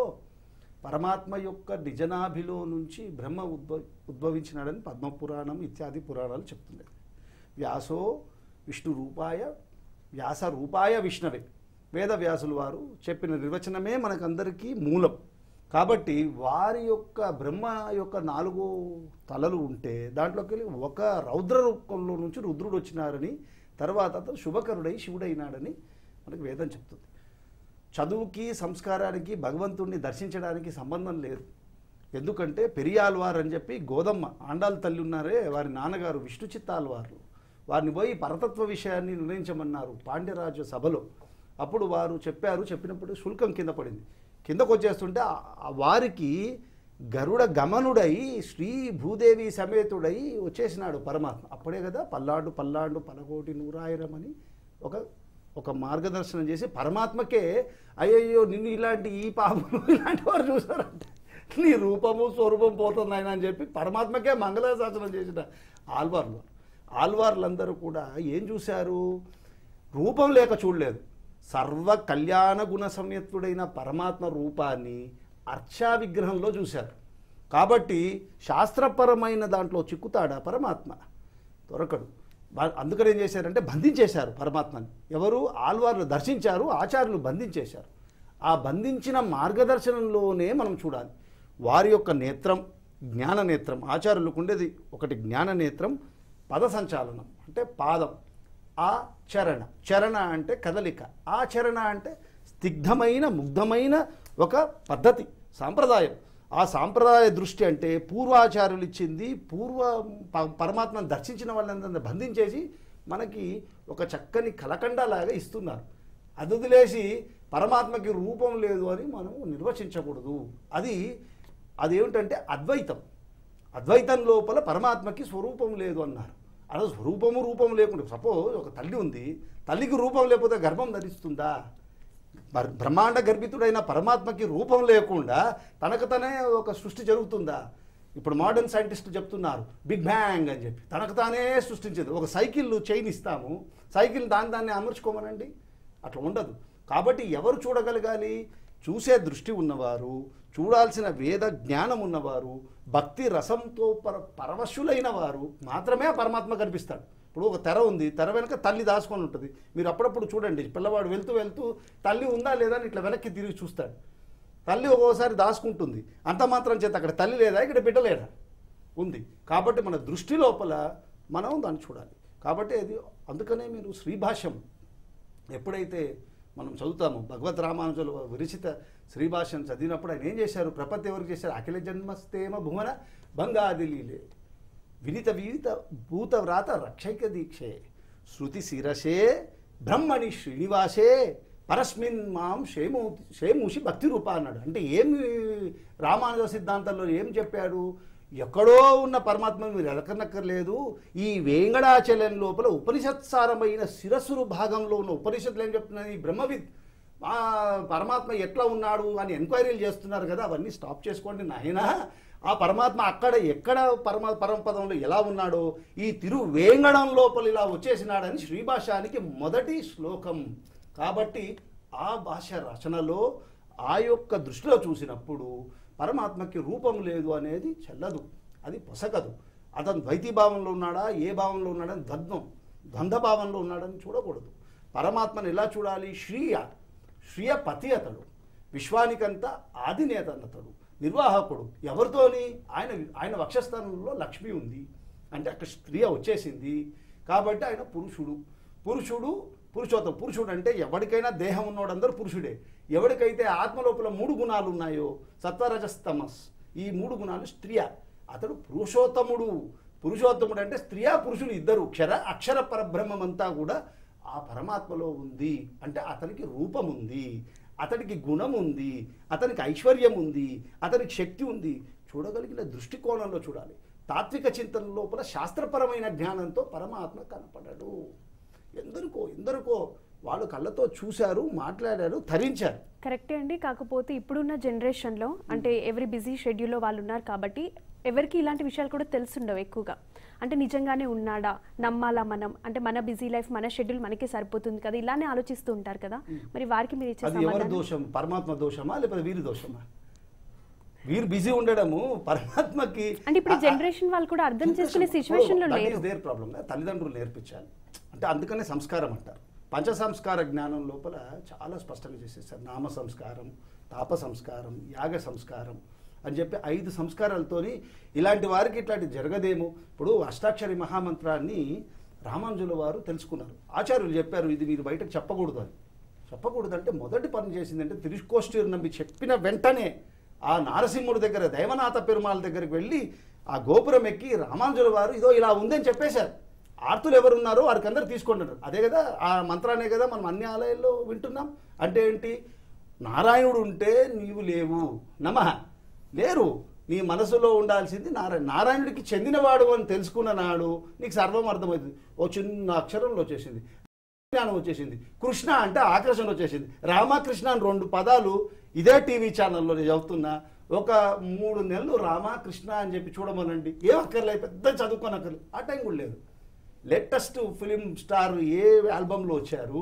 Speaker 3: పరమాత్మ యొక్క నిజనాభిలో నుంచి బ్రహ్మ ఉద్భవ ఉద్భవించినాడని పద్మపురాణం ఇత్యాది పురాణాలు చెప్తున్నాయి వ్యాసో విష్ణు రూపాయ వ్యాస రూపాయ విష్ణవే వేద వ్యాసులు వారు చెప్పిన నిర్వచనమే మనకందరికీ మూలం కాబట్టి వారి యొక్క బ్రహ్మ యొక్క నాలుగు తలలు ఉంటే దాంట్లోకి వెళ్ళి ఒక రౌద్ర రూపంలో నుంచి రుద్రుడు వచ్చినారని తర్వాత అతను శుభకరుడై శివుడైనాడని మనకు వేదం చెప్తుంది చదువుకి సంస్కారానికి భగవంతుణ్ణి దర్శించడానికి సంబంధం లేదు ఎందుకంటే పెరియాల్వార్ అని చెప్పి గోదమ్మ ఆండాల్ తల్లి ఉన్నారే వారి నాన్నగారు విష్ణు చిత్తాల్వార్లు వారిని పోయి పరతత్వ విషయాన్ని నిర్ణయించమన్నారు పాండ్యరాజు సభలో అప్పుడు వారు చెప్పారు చెప్పినప్పుడు శుల్కం కింద పడింది కిందకు వచ్చేస్తుంటే ఆ- ఆ వారికి గరుడ గమనుడై శ్రీ భూదేవి సమేతుడై వచ్చేసినాడు పరమాత్మ అప్పుడే కదా పల్లాడు పల్లాడు పలకోటి నూరాయిరమని ఒక ఒక మార్గదర్శనం చేసి పరమాత్మకే అయ్యయ్యో నిన్ను ఇలాంటి ఈ పాపలు ఇలాంటి వారు చూసారంటే నీ రూపము స్వరూపం పోతుంది ఆయన అని చెప్పి పరమాత్మకే మంగళాశాసనం చేసిన ఆల్వార్లు ఆల్వార్లందరూ కూడా ఏం చూశారు రూపం లేక చూడలేదు సర్వ కళ్యాణ గుణ సంయుక్తుడైన పరమాత్మ రూపాన్ని అర్చా విగ్రహంలో చూశారు కాబట్టి శాస్త్రపరమైన దాంట్లో చిక్కుతాడా పరమాత్మ దొరకడు వా- అందుకని ఏం చేశారంటే బంధించేశారు పరమాత్మని ఎవరు ఆల్వార్లు దర్శించారు ఆచార్యులు బంధించేశారు ఆ బంధించిన మార్గదర్శనంలోనే మనం చూడాలి వారి యొక్క నేత్రం జ్ఞాన నేత్రం ఆచార్యులకు ఉండేది ఒకటి జ్ఞాన నేత్రం పద సంచాలనం అంటే పాదం ఆ చరణ చరణ అంటే కదలిక ఆ చరణ అంటే స్నిగ్ధమైన ముగ్ధమైన ఒక పద్ధతి సాంప్రదాయం ఆ సాంప్రదాయ దృష్టి అంటే పూర్వాచార్యులు ఇచ్చింది పూర్వ ప- పరమాత్మను దర్శించిన వాళ్ళందరినీ బంధించేసి మనకి ఒక చక్కని కలకండలాగా ఇస్తున్నారు అది వదిలేసి పరమాత్మకి రూపం లేదు అని మనం నిర్వచించకూడదు అది అదేమిటంటే అద్వైతం అద్వైతం లోపల పరమాత్మకి స్వరూపం లేదు అన్నారు అలా స్వరూపము రూపం లేకుండా సపోజ్ ఒక తల్లి ఉంది తల్లికి రూపం లేకపోతే గర్భం ధరిస్తుందా బర్- బ్రహ్మాండ గర్భితుడైన పరమాత్మకి రూపం లేకుండా తనకు తనే ఒక సృష్టి జరుగుతుందా ఇప్పుడు మోడర్న్ సైంటిస్టులు చెప్తున్నారు బిగ్ బ్యాంగ్ అని చెప్పి తనకు తానే సృష్టించేది ఒక సైకిల్ చైన్ ఇస్తాము సైకిల్ దాని దాన్ని అమర్చుకోమనండి అట్లా ఉండదు కాబట్టి ఎవరు చూడగలగాలి చూసే దృష్టి ఉన్నవారు చూడాల్సిన వేద జ్ఞానం ఉన్నవారు భక్తి రసంతో పర పరవశులైన వారు మాత్రమే ఆ పరమాత్మ కనిపిస్తాడు ఇప్పుడు ఒక తెర ఉంది తెర వెనక తల్లి దాచుకొని ఉంటుంది మీరు అప్పుడప్పుడు చూడండి పిల్లవాడు వెళ్తూ వెళ్తూ తల్లి ఉందా లేదా అని ఇట్లా వెనక్కి తిరిగి చూస్తాడు తల్లి ఒక్కోసారి దాచుకుంటుంది అంత మాత్రం చేత అక్కడ తల్లి లేదా ఇక్కడ బిడ్డ లేదా ఉంది కాబట్టి మన దృష్టి లోపల మనం దాన్ని చూడాలి కాబట్టి అది అందుకనే మీరు శ్రీభాష్యం ఎప్పుడైతే మనం చదువుతామో భగవద్ రామానుజుల విరచిత శ్రీభాష్యం చదివినప్పుడు ఆయన ఏం చేశారు ప్రపత్తి ఎవరికి చేశారు అఖిల జన్మస్తేమ భువన భంగాదిలీలే వినిత వినిత భూత వ్రాత రక్షైక దీక్షే శృతి శిరసే బ్రహ్మణి శ్రీనివాసే పరస్మిన్ మాం షేము షేమూషి భక్తి రూప అన్నాడు అంటే ఏమి రామానుజ సిద్ధాంతంలో ఏం చెప్పాడు ఎక్కడో ఉన్న పరమాత్మను మీరు ఎలకనక్కర్లేదు ఈ వేంగడాచలం లోపల ఉపనిషత్సారమైన శిరస్సురు భాగంలో ఉన్న ఉపనిషత్తులు ఏం చెప్తున్నాయి ఈ బ్రహ్మవిద్ ఆ పరమాత్మ ఎట్లా ఉన్నాడు అని ఎంక్వైరీలు చేస్తున్నారు కదా అవన్నీ స్టాప్ చేసుకోండి నాయనా ఆ పరమాత్మ అక్కడ ఎక్కడ పరమ పరమపదంలో ఎలా ఉన్నాడో ఈ తిరు వేంగడం లోపల ఇలా వచ్చేసినాడని శ్రీభాషానికి మొదటి శ్లోకం కాబట్టి ఆ భాష రచనలో ఆ యొక్క దృష్టిలో చూసినప్పుడు పరమాత్మకి రూపం లేదు అనేది చెల్లదు అది పొసగదు అతను ద్వైతీ భావంలో ఉన్నాడా ఏ భావంలో ఉన్నాడని ద్వంద్వం ద్వంద్వ భావంలో ఉన్నాడని చూడకూడదు పరమాత్మను ఎలా చూడాలి శ్రీయ శ్రీయ పతి అతడు విశ్వానికంతా ఆదినేత అతడు నిర్వాహకుడు ఎవరితోని ఆయన ఆయన వక్షస్థానంలో లక్ష్మి ఉంది అంటే అక్కడ స్త్రీ వచ్చేసింది కాబట్టి ఆయన పురుషుడు పురుషుడు పురుషోత్తం పురుషుడు అంటే ఎవరికైనా దేహం ఉన్నోడందరూ పురుషుడే ఎవరికైతే ఆత్మ లోపల మూడు గుణాలు ఉన్నాయో సత్వరజస్తమస్ ఈ మూడు గుణాలు స్త్రీయ అతడు పురుషోత్తముడు పురుషోత్తముడు అంటే స్త్రీయా పురుషుడు ఇద్దరు క్షర అక్షర పరబ్రహ్మం అంతా కూడా ఆ పరమాత్మలో ఉంది అంటే అతనికి రూపం ఉంది అతనికి గుణం ఉంది అతనికి ఐశ్వర్యం ఉంది అతనికి శక్తి ఉంది చూడగలిగిన దృష్టికోణంలో చూడాలి తాత్విక చింతన లోపల శాస్త్రపరమైన జ్ఞానంతో పరమాత్మ కనపడడు ఎందరికో ఎందరికో వాళ్ళు కళ్ళతో చూశారు మాట్లాడారు ధరించారు
Speaker 1: కరెక్టే అండి కాకపోతే ఇప్పుడున్న జనరేషన్లో అంటే ఎవరి బిజీ షెడ్యూల్లో వాళ్ళు ఉన్నారు కాబట్టి ఎవరికి ఇలాంటి విషయాలు కూడా తెలుసుండవు ఎక్కువగా అంటే నిజంగానే ఉన్నాడా నమ్మాలా మనం అంటే మన బిజీ లైఫ్ మన షెడ్యూల్ మనకే సరిపోతుంది కదా ఇలానే ఆలోచిస్తూ ఉంటారు కదా మరి వారికి మీరు ఇచ్చే
Speaker 3: అది ఎవరి
Speaker 1: సమాధానం
Speaker 3: దోషం పరమాత్మ దోషమా లేకపోతే వీరి దోషమా వీరు బిజీ ఉండడము పరమాత్మకి
Speaker 1: అంటే ఇప్పుడు జనరేషన్ వాళ్ళు కూడా అర్థం చేసుకునే సిచ్యువేషన్ లో లేరు
Speaker 3: దేర్ ప్రాబ్లం తల్లిదండ్రులు నేర్పించాలి అంటే అందుకనే సంస్కారం అంటారు పంచ సంస్కార జ్ఞానం లోపల చాలా స్పష్టంగా చేసేసారు నామ సంస్కారం తాప సంస్కారం యాగ సంస్కారం అని చెప్పి ఐదు సంస్కారాలతోని ఇలాంటి వారికి ఇట్లాంటి జరగదేమో ఇప్పుడు అష్టాక్షరి మహామంత్రాన్ని రామానుజుల వారు తెలుసుకున్నారు ఆచార్యులు చెప్పారు ఇది మీరు బయటకు చెప్పకూడదు అని చెప్పకూడదు అంటే మొదటి పని చేసిందంటే తిరుష్కోష్ఠీరు నమ్మి చెప్పిన వెంటనే ఆ నారసింహుడి దగ్గర దైవనాథ పెరుమాళ దగ్గరికి వెళ్ళి ఆ గోపురం ఎక్కి రామానుజుల వారు ఇదో ఇలా ఉందని చెప్పేశారు ఆర్తులు ఎవరు ఉన్నారో వారికి అందరు తీసుకుంటున్నారు అదే కదా ఆ మంత్రానే కదా మనం అన్ని ఆలయాల్లో వింటున్నాం అంటే ఏంటి నారాయణుడు ఉంటే నీవు లేవు నమ లేరు నీ మనసులో ఉండాల్సింది నారాయణ నారాయణుడికి చెందినవాడు అని తెలుసుకున్న నాడు నీకు సర్వం అర్థమవుతుంది ఓ చిన్న అక్షరంలో వచ్చేసింది జ్ఞానం వచ్చేసింది కృష్ణ అంటే ఆకర్షణ వచ్చేసింది రామకృష్ణ అని రెండు పదాలు ఇదే టీవీ ఛానల్లో నేను చదువుతున్నా ఒక మూడు నెలలు రామకృష్ణ అని చెప్పి చూడమనండి ఏం అక్కర్లేదు పెద్ద చదువుకోనక్కర్లేదు ఆ టైం కూడా లేదు లేటెస్ట్ ఫిలిం స్టార్ ఏ ఆల్బంలో వచ్చారు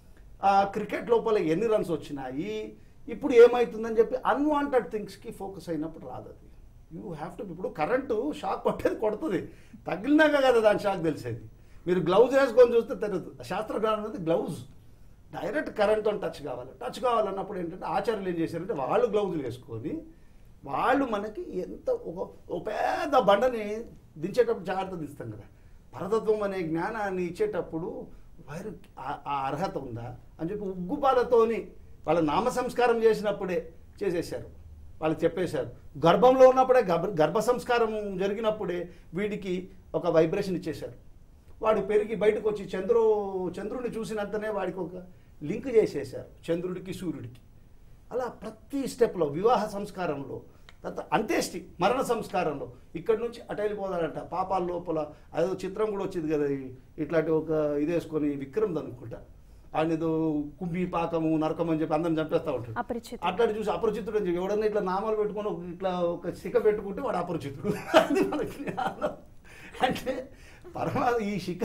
Speaker 3: ఆ క్రికెట్ లోపల ఎన్ని రన్స్ వచ్చినాయి ఇప్పుడు ఏమవుతుందని చెప్పి అన్వాంటెడ్ థింగ్స్కి ఫోకస్ అయినప్పుడు రాదు అది యూ హ్యావ్ టు ఇప్పుడు కరెంటు షాక్ కొట్టేది కొడుతుంది తగిలినాక కదా దాని షాక్ తెలిసేది మీరు గ్లౌజ్ వేసుకొని చూస్తే తెలియదు శాస్త్ర జ్ఞానం అనేది గ్లౌజ్ డైరెక్ట్ కరెంట్తో టచ్ కావాలి టచ్ కావాలన్నప్పుడు ఏంటంటే ఆచార్యులు ఏం చేశారంటే వాళ్ళు గ్లౌజులు వేసుకొని వాళ్ళు మనకి ఎంత ఒక ఒక పెద్ద బండని దించేటప్పుడు జాగ్రత్త దిస్తాం కదా పరతత్వం అనే జ్ఞానాన్ని ఇచ్చేటప్పుడు వారు ఆ- ఆ అర్హత ఉందా అని చెప్పి ఉగ్గుపాలతోని వాళ్ళ నామ సంస్కారం చేసినప్పుడే చేసేసారు వాళ్ళు చెప్పేశారు గర్భంలో ఉన్నప్పుడే గర్భ గర్భ సంస్కారం జరిగినప్పుడే వీడికి ఒక వైబ్రేషన్ ఇచ్చేశారు వాడు పెరిగి బయటకు వచ్చి చంద్రు చంద్రుడిని చూసినంతనే వాడికి ఒక లింక్ చేసేశారు చంద్రుడికి సూర్యుడికి అలా ప్రతి స్టెప్లో వివాహ సంస్కారంలో తర్వాత అంత్యేష్టి మరణ సంస్కారంలో ఇక్కడి నుంచి అటు వెళ్ళిపోదాడంట పాపాల లోపల అదో చిత్రం కూడా వచ్చింది కదా ఈ- ఇట్లాంటి ఒక ఇది వేసుకొని విక్రమ్ అనుకుంటా ఆయన ఏదో కుంభి పాకము నరకం అని చెప్పి అందరిని చంపేస్తా ఉంటాడు
Speaker 1: అపరిచితం
Speaker 3: అట్లాంటి చూసి అపరిచితుడు అని చెప్పి ఎవడన్నా ఇట్లా నామాలు పెట్టుకొని ఒక ఇట్లా ఒక శిఖ పెట్టుకుంటే వాడు అపరిచితుడు అది మనకి జ్ఞానం. అంటే పరమా ఈ శిఖ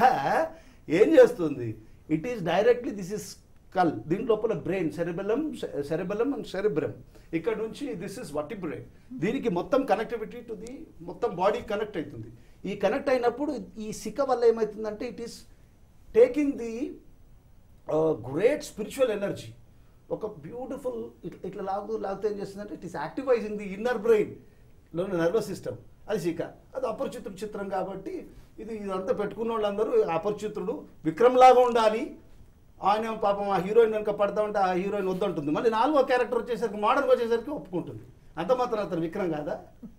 Speaker 3: ఏం చేస్తుంది it is directly this is call దీని లోపల brain cerebellum cerebellum and cerebrum ఇక్కడ నుంచి దిస్ ఇస్ వట్టి బ్రెయిన్ దీనికి మొత్తం కనెక్టివిటీ టు ది మొత్తం బాడీ కనెక్ట్ అవుతుంది ఈ కనెక్ట్ అయినప్పుడు ఈ శిఖ వల్ల ఏమవుతుందంటే it is taking the great spiritual energy ఒక బ్యూటిఫుల్ ఇట్లా లాగు లాగితే ఏం చేస్తుందంటే it is activising the inner brain లోని నర్వస్ సిస్టమ్ అది శిఖ అది అపరిచితుడు చిత్రం కాబట్టి ఇది ఇదంతా పెట్టుకున్న వాళ్ళందరూ అపరిచితుడు విక్రమ్ లాగా ఉండాలి ఆయన పాపం ఆ హీరోయిన్ కనుక పడతా ఉంటే ఆ హీరోయిన్ వద్దంటుంది మళ్ళీ నాలుగో క్యారెక్టర్ వచ్చేసరికి మోడర్న్ వచ్చేసరికి ఒప్పుకుంటుంది అంత మాత్రం అతను విక్రమ్ కాదా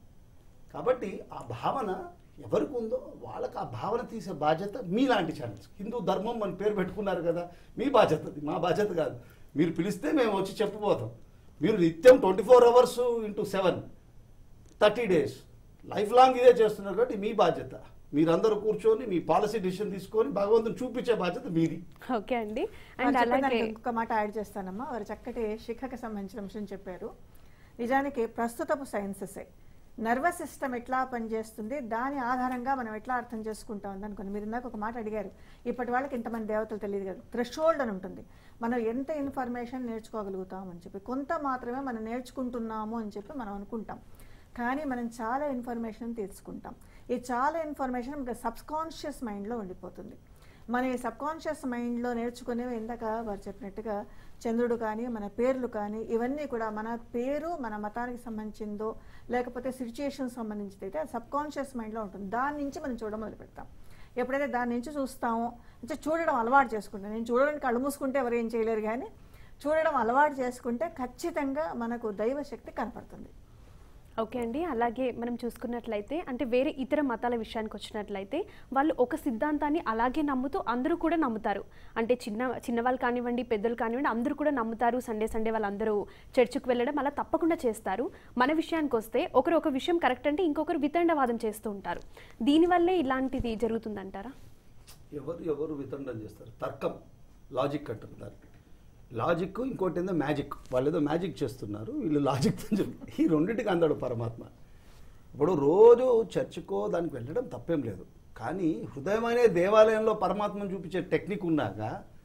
Speaker 3: కాబట్టి ఆ భావన ఎవరికి ఉందో వాళ్ళకి ఆ భావన తీసే బాధ్యత మీలాంటి ఛానల్స్ హిందూ ధర్మం మన పేరు పెట్టుకున్నారు కదా మీ బాధ్యత అది మా బాధ్యత కాదు మీరు పిలిస్తే మేము వచ్చి చెప్పిపోతాం మీరు నిత్యం twenty four hours into seven thirty days life long ఇదే చేస్తున్నారు కాబట్టి మీ బాధ్యత మీరందరూ కూర్చొని మీ పాలసీ డిసిషన్ తీసుకొని భగవంతుని చూపించే బాధ్యత మీది
Speaker 1: ఓకే అండి
Speaker 2: వారు
Speaker 1: అండ్
Speaker 2: చెప్పిన
Speaker 1: అలాగే
Speaker 2: దానికి ఇంకొక మాట యాడ్ చేస్తానమ్మా వారు చక్కటి శిఖకి సంబంధించిన విషయం చెప్పారు నిజానికి ప్రస్తుతపు సైన్సెసే నర్వస్ సిస్టమ్ ఎట్లా పనిచేస్తుంది దాని ఆధారంగా మనం ఎట్లా అర్థం చేసుకుంటాం ఉంది అనుకోండి మీరు ఇందాక ఒక మాట అడిగారు ఇప్పటి వాళ్ళకి ఇంతమంది దేవతలు తెలియదు కదా థ్రెషోల్డ్ అని ఉంటుంది మనం ఎంత ఇన్ఫర్మేషన్ నేర్చుకోగలుగుతాం అని చెప్పి కొంత మాత్రమే మనం నేర్చుకుంటున్నాము అని చెప్పి మనం అనుకుంటాం కానీ మనం చాలా ఇన్ఫర్మేషన్ తీసుకుంటాం ఈ చాలా ఇన్ఫర్మేషన్ మనకి సబ్కాన్షియస్ మైండ్లో ఉండిపోతుంది మన ఈ సబ్కాన్షియస్ మైండ్లో నేర్చుకునేవి ఇందాక వారు చెప్పినట్టుగా చంద్రుడు కానీ మన పేర్లు కానీ ఇవన్నీ కూడా మన పేరు మన మతానికి సంబంధించిందో లేకపోతే సిచ్యుయేషన్ సంబంధించింది అయితే సబ్కాన్షియస్ మైండ్లో ఉంటుంది దాని నుంచి మనం చూడడం మొదలు పెడతాం ఎప్పుడైతే దాని నుంచి చూస్తామో అంటే చూడడం అలవాటు చేసుకుంటాం నేను చూడడానికి కళ్ళు మూసుకుంటే ఎవరు ఏం చేయలేరు కానీ చూడడం అలవాటు చేసుకుంటే ఖచ్చితంగా మనకు దైవ శక్తి కనపడుతుంది
Speaker 1: ఓకే అండి అలాగే మనం చూసుకున్నట్లయితే అంటే వేరే ఇతర మతాల విషయానికి వచ్చినట్లయితే వాళ్ళు ఒక సిద్ధాంతాన్ని అలాగే నమ్ముతూ అందరూ కూడా నమ్ముతారు అంటే చిన్న చిన్నవాళ్ళు కానివ్వండి పెద్దలు కానివ్వండి అందరూ కూడా నమ్ముతారు సండే సండే వాళ్ళందరూ చర్చికి వెళ్ళడం అలా తప్పకుండా చేస్తారు మన విషయానికి వస్తే ఒకరు ఒక విషయం కరెక్ట్ అంటే ఇంకొకరు వితండవాదం చేస్తూ ఉంటారు దీనివల్లే ఇలాంటిది జరుగుతుందంటారా
Speaker 3: ఎవరు ఎవరు వితండం చేస్తారు తర్కం లాజిక్ అంటారు దాన్ని లాజిక్ ఇంకోటి ఏందో మ్యాజిక్ వాళ్ళు ఏదో మ్యాజిక్ చేస్తున్నారు వీళ్ళు లాజిక్ ఈ రెండింటికి అందాడు పరమాత్మ ఇప్పుడు రోజు చర్చికో దానికి వెళ్ళడం తప్పేం లేదు కానీ హృదయమైన దేవాలయంలో పరమాత్మను చూపించే టెక్నిక్ ఉన్నాక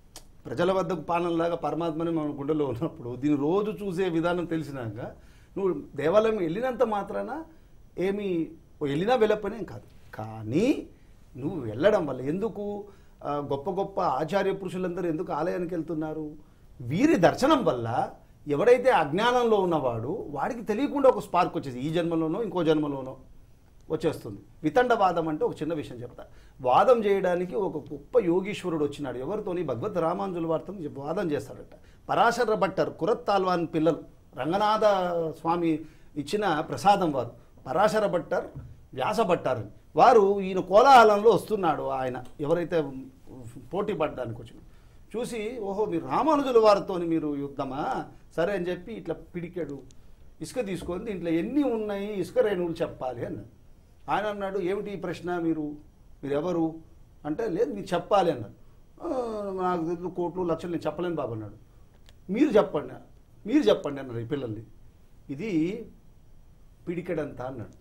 Speaker 3: ప్రజల వద్దకు పాలనలాగా పరమాత్మని మన గుండెలో ఉన్నప్పుడు దీన్ని రోజు చూసే విధానం తెలిసినాక నువ్వు దేవాలయం వెళ్ళినంత మాత్రాన ఏమి వెళ్ళినా వెళ్ళకపోయినా కాదు కానీ నువ్వు వెళ్ళడం వల్ల ఎందుకు ఆ, గొప్ప గొప్ప ఆచార్య పురుషులందరూ ఎందుకు ఆలయానికి వెళ్తున్నారు వీరి దర్శనం వల్ల ఎవడైతే అజ్ఞానంలో ఉన్నవాడు వాడికి తెలియకుండా ఒక స్పార్క్ వచ్చేసి ఈ జన్మలోనో ఇంకో జన్మలోనో వచ్చేస్తుంది వితండవాదం అంటే ఒక చిన్న విషయం చెప్తా వాదం చేయడానికి ఒక గొప్ప యోగీశ్వరుడు వచ్చినాడు ఎవరితోని భగవత్ రామాంజుల వారితో వాదం చేస్తాడట పరాశర భట్టర్ కురత్తాల్వాన్ పిల్లలు రంగనాథ స్వామి ఇచ్చిన ప్రసాదం వారు పరాశర భట్టర్ వ్యాస భట్టారు వారు ఈయన కోలాహలంలో వస్తున్నాడు ఆయన ఎవరైతే పోటీ పడడానికి వచ్చిన చూసి ఓహో మీరు రామానుజుల వారితో మీరు యుద్ధమా సరే అని చెప్పి ఇట్లా పిడికాడు ఇసుక తీసుకొని దీంట్లో ఎన్ని ఉన్నాయి ఇసుక రేణువులు చెప్పాలి అన్నాడు ఆయన అన్నాడు ఏమిటి ఈ ప్రశ్న మీరు మీరు ఎవరు అంటే లేదు మీరు చెప్పాలి అన్నాడు "ఆ, నాకు తెలియదు కోట్లు లక్షలు నేను చెప్పలేను బాబు అన్నాడు మీరు చెప్పండి మీరు చెప్పండి అన్నారు ఈ పిల్లల్ని ఇది పిడికెడంత అన్నాడు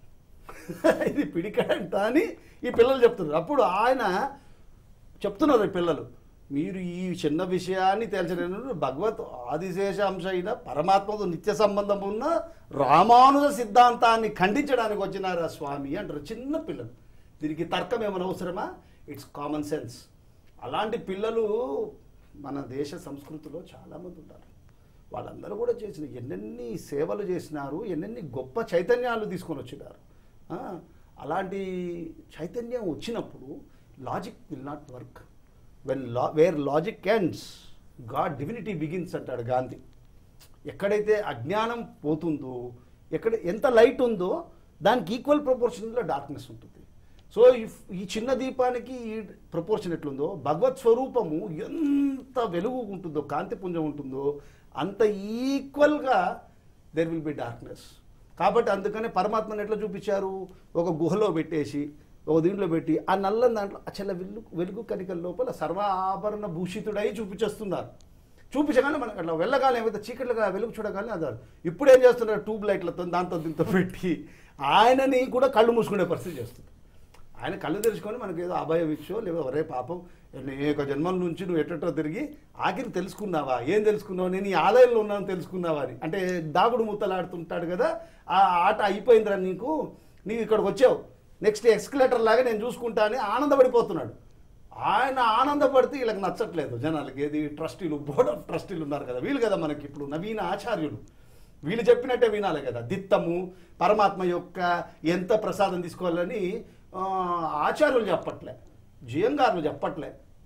Speaker 3: ఇది పిడికెడంత అని ఈ పిల్లలు చెప్తున్నారు అప్పుడు ఆయన చెప్తున్నారు ఈ పిల్లలు మీరు ఈ చిన్న విషయాన్ని తేల్చలేను భగవత్ ఆదిశేష అంశ అయిన పరమాత్మతో నిత్య సంబంధం ఉన్న రామానుజ సిద్ధాంతాన్ని ఖండించడానికి వచ్చినారు ఆ స్వామి అంటారు చిన్న పిల్లలు దీనికి తర్కం ఏమైనా అవసరమా ఇట్స్ కామన్ సెన్స్ అలాంటి పిల్లలు మన దేశ సంస్కృతిలో చాలామంది ఉంటారు వాళ్ళందరూ కూడా చేసిన ఎన్నెన్ని సేవలు చేసినారు ఎన్నెన్ని గొప్ప చైతన్యాలు తీసుకొని వచ్చినారు ఆ, అలాంటి చైతన్యం వచ్చినప్పుడు logic will not work when లా where logic ends God divinity begins అంటాడు గాంధీ ఎక్కడైతే అజ్ఞానం పోతుందో ఎక్కడ ఎంత లైట్ ఉందో దానికి ఈక్వల్ ప్రపోర్షన్లో డార్క్నెస్ ఉంటుంది సో ఇఫ్ ఈ చిన్న దీపానికి ఈ ప్రపోర్షన్ ఎట్లుందో భగవత్ స్వరూపము ఎంత వెలుగు ఉంటుందో కాంతిపుంజం ఉంటుందో అంత ఈక్వల్గా దెర్ విల్ బి డార్క్నెస్ కాబట్టి అందుకనే పరమాత్మను ఎట్లా చూపించారు ఒక గుహలో పెట్టేసి ఒక దీంట్లో పెట్టి ఆ నల్లని దాంట్లో అచల వెలుగు వెలుగు కనికల లోపల సర్వ ఆభరణ భూషితుడై చూపించేస్తున్నారు చూపించగానే మనకు అట్లా వెళ్ళగానే ఏమైతే చీకట్లుగా వెలుగు చూడగానే అదారు ఇప్పుడు ఏం చేస్తున్నారు ట్యూబ్ లైట్లతో దాంతో దీంతో పెట్టి ఆయనని కూడా కళ్ళు మూసుకునే పరిస్థితి చేస్తుంది ఆయన కళ్ళు తెరుచుకొని మనకి ఏదో అభయం ఇచ్చో లేదా ఒరే పాపం అనేక జన్మల నుంచి నువ్వు ఎట్టటో తిరిగి ఆఖరి తెలుసుకున్నావా ఏం తెలుసుకున్నావు నేను ఈ ఆలయంలో ఉన్నాను తెలుసుకున్నావా అని అంటే దాగుడు ముత్తలాడుతుంటాడు కదా ఆ ఆట అయిపోయిందిరా నీకు నీవు ఇక్కడికి వచ్చావు నెక్స్ట్ ఎక్స్కలేటర్ లాగా నేను చూసుకుంటా అని ఆనందపడిపోతున్నాడు ఆయన ఆనందపడితే వీళ్ళకి నచ్చట్లేదు జనాలకి ఏది ట్రస్టీలు బోర్డ్ ఆఫ్ ట్రస్టీలు ఉన్నారు కదా వీళ్ళు కదా మనకి ఇప్పుడు నవీన ఆచార్యులు వీళ్ళు చెప్పినట్టే వినాలి కదా దిత్తము పరమాత్మ యొక్క ఎంత ప్రసాదం తీసుకోవాలని ఆ, ఆచార్యులు చెప్పట్లే జియంగారులు చెప్పట్లే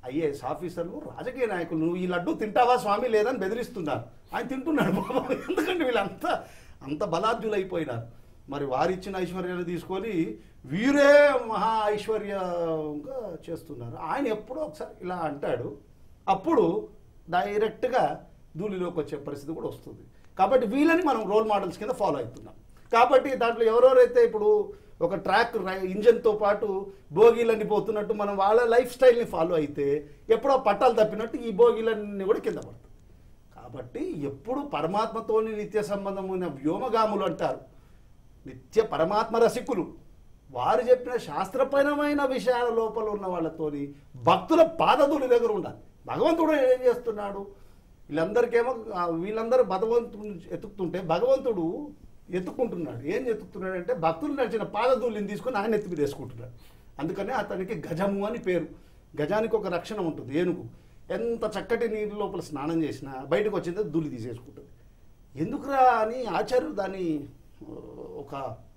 Speaker 3: ఐఏఎస్ ఆఫీసర్లు రాజకీయ నాయకులు నువ్వు ఈ లడ్డు తింటావా స్వామి లేదని బెదిరిస్తున్నారు ఆయన తింటున్నాడు బాబా ఎందుకంటే వీళ్ళంతా అంత బలాఢ్యులైపోయినారు మరి వారిచ్చిన ఐశ్వర్యాలు తీసుకొని వీరే మహా ఐశ్వర్యంగా చేస్తున్నారు ఆయన ఎప్పుడో ఒకసారి ఇలా అంటాడు అప్పుడు డైరెక్ట్గా ధూళిలోకి వచ్చే పరిస్థితి కూడా వస్తుంది కాబట్టి వీళ్ళని మనం రోల్ మోడల్స్ కింద ఫాలో అవుతున్నాం కాబట్టి దాంట్లో ఎవరెవరైతే ఇప్పుడు ఒక ట్రాక్ ఇంజన్తో పాటు బోగీలన్నీ పోతున్నట్టు మనం వాళ్ళ లైఫ్ స్టైల్ని ఫాలో అయితే ఎప్పుడో పట్టాలు తప్పినట్టు ఈ బోగీలన్నీ కూడా కింద పడతాయి కాబట్టి ఎప్పుడు పరమాత్మతోని నిత్య సంబంధమైన వ్యోమగాములు అంటారు నిత్య పరమాత్మ రసికులు వారు చెప్పిన శాస్త్రపరమైన విషయాల లోపల ఉన్న వాళ్ళతోని భక్తుల పాదదుల దగ్గర ఉండాలి భగవంతుడు ఏం చేస్తున్నాడు వీళ్ళందరికేమో ఆ, వీళ్ళందరూ భగవంతుడు ఎత్తుకుతుంటే భగవంతుడు ఎత్తుకుంటున్నాడు ఏం ఎత్తుకుతున్నాడు అంటే భక్తులు నడిచిన పాదధూళిని తీసుకొని ఆయన ఎత్తి మీద వేసుకుంటున్నాడు అందుకనే అతనికి గజము అని పేరు గజానికి ఒక రక్షణ ఉంటుంది ఏనుగు ఎంత చక్కటి నీళ్ళ లోపల స్నానం చేసినా బయటకు వచ్చిందో ధూళి తీసేసుకుంటుంది ఎందుకురా అని ఆచార్యులు దాన్ని ఆ, ఒక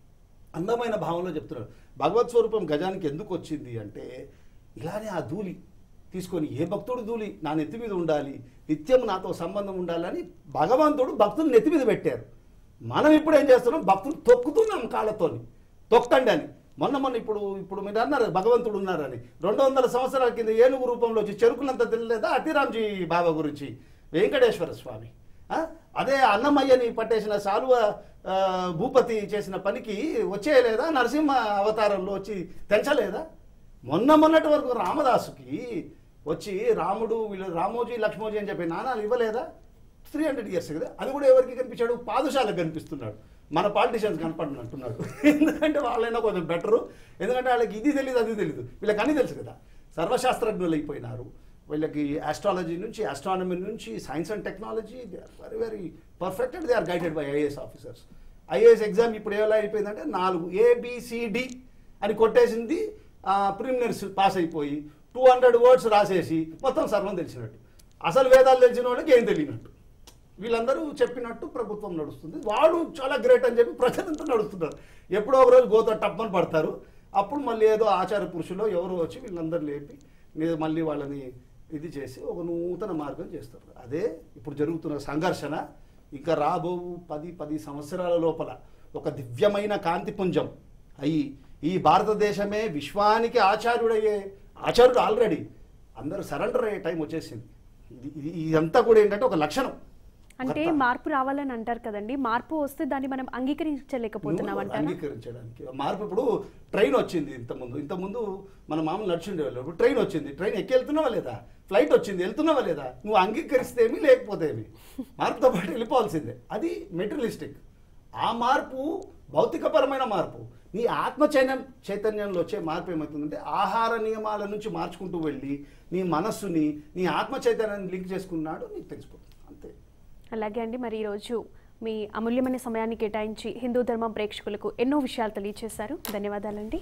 Speaker 3: అందమైన భావంలో చెప్తున్నారు భగవత్ స్వరూపం గజానికి ఎందుకు వచ్చింది అంటే ఇలానే ఆ ధూళి తీసుకొని ఏ భక్తుడు ధూళి నా నెత్తి మీద ఉండాలి నిత్యం నాతో సంబంధం ఉండాలని భగవంతుడు భక్తులు నెత్తి మీద పెట్టారు మనం ఇప్పుడు ఏం చేస్తున్నాం భక్తులు తొక్కుతున్నాం కాళ్ళతోని తొక్కండి అని మొన్న మొన్న ఇప్పుడు ఇప్పుడు మీరు అన్నారు భగవంతుడు ఉన్నారని రెండు వందల సంవత్సరాల కింద ఏనుగు రూపంలో వచ్చి చెరుకులంతా తెలియలేదా అతిరామ్జీ బాబా గురించి వెంకటేశ్వర స్వామి ఆ? అదే అన్నమయ్యని పట్టేసిన సాలువ ఆ, భూపతి చేసిన పనికి వచ్చేయలేదా నరసింహ అవతారంలో వచ్చి తెంచలేదా మొన్న మొన్నటి వరకు రామదాసుకి వచ్చి రాముడు వీళ్ళు రామోజీ లక్ష్మోజీ అని చెప్పి నాణాలు ఇవ్వలేదా త్రీ హండ్రెడ్ ఇయర్స్ కదా అది కూడా ఎవరికి కనిపించాడు పాదుషాలకు కనిపిస్తున్నాడు మన పాలిటిషియన్స్ కనపడిన అంటున్నాడు ఎందుకంటే వాళ్ళైనా కొంచెం బెటరు ఎందుకంటే వాళ్ళకి ఇది తెలియదు అది తెలియదు వీళ్ళకి అన్నీ తెలుసు కదా సర్వశాస్త్రజ్ఞులు అయిపోయినారు వీళ్ళకి ఆస్ట్రాలజీ నుంచి ఆస్ట్రానమీ నుంచి science and technology they are very very perfect and they are guided by IAS officers IAS exam ఇప్పుడు ఎలా అయిపోయిందంటే నాలుగు ఏబిసిడి అని కొట్టేసింది ప్రిలిమినరీస్ పాస్ అయిపోయి టూ హండ్రెడ్ వర్డ్స్ రాసేసి మొత్తం సర్వం తెలిసినట్టు అసలు వేదాలు తెలిసిన వాళ్ళకి ఏం తెలియనట్టు వీళ్ళందరూ చెప్పినట్టు ప్రభుత్వం నడుస్తుంది వాడు చాలా గ్రేట్ అని చెప్పి ప్రజలంతా నడుస్తున్నారు ఎప్పుడో ఒక రోజు గోత టప్పని పడతారు అప్పుడు మళ్ళీ ఏదో ఆచార పురుషులో ఎవరో వచ్చి వీళ్ళందరూ లేపి నీ- మళ్ళీ వాళ్ళని ఇది చేసి ఒక నూతన మార్గం చేస్తారు అదే ఇప్పుడు జరుగుతున్న సంఘర్షణ ఇంకా రాబో పది పది సంవత్సరాల లోపల ఒక దివ్యమైన కాంతిపుంజం అయ్యి ఈ భారతదేశమే విశ్వానికి ఆచార్యుడయ్యే ఆచార్యుడు ఆల్రెడీ అందరూ సరెండర్ అయ్యే టైం వచ్చేసింది ఇది- ఇది- ఇదంతా కూడా ఏంటంటే ఒక లక్షణం
Speaker 1: అంటే
Speaker 3: కొత్త-
Speaker 1: మార్పు రావాలని అంటారు కదండి మార్పు వస్తే దాన్ని మనం అంగీకరించలేకపోతున్నాం
Speaker 3: నువ్వు
Speaker 1: అంటారా
Speaker 3: అంగీకరించడానికి మార్పు ఇప్పుడు ట్రైన్ వచ్చింది ఇంతకుముందు ఇంతకుముందు మన మామూలు నడుచుండేవాళ్ళు ఇప్పుడు ట్రైన్ వచ్చింది ట్రైన్ ఎక్కి వెళ్తున్నావా లేదా ఫ్లైట్ వచ్చింది వెళ్తున్నావా లేదా నువ్వు అంగీకరిస్తే ఏమి లేకపోతే ఏమి మార్పుతో పాటు వెళ్ళిపోవాల్సిందే అది మెటీరియలిస్టిక్ ఆ మార్పు భౌతికపరమైన మార్పు నీ ఆత్మ చైతన్యం చైతన్యంలో వచ్చే మార్పు ఏమవుతుందంటే ఆహార నియమాల నుంచి మార్చుకుంటూ వెళ్ళి నీ మనస్సుని నీ ఆత్మ చైతన్యాన్ని లింక్ చేసుకున్నాడు నీకు తెలిసిపోతుంది అంతే
Speaker 1: అలాగే అండి మరి ఈరోజు మీ అమూల్యమైన సమయాన్ని కేటాయించి హిందూ ధర్మం ప్రేక్షకులకు ఎన్నో విషయాలు తెలియజేశారు ధన్యవాదాలండి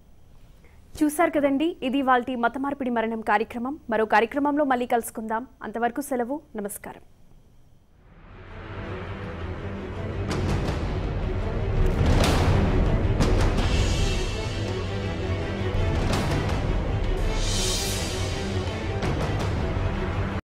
Speaker 1: చూశారు కదండి ఇది వాళ్ళ మత మార్పిడి మరణం కార్యక్రమం మరో కార్యక్రమంలో మళ్ళీ కలుసుకుందాం అంతవరకు సెలవు నమస్కారం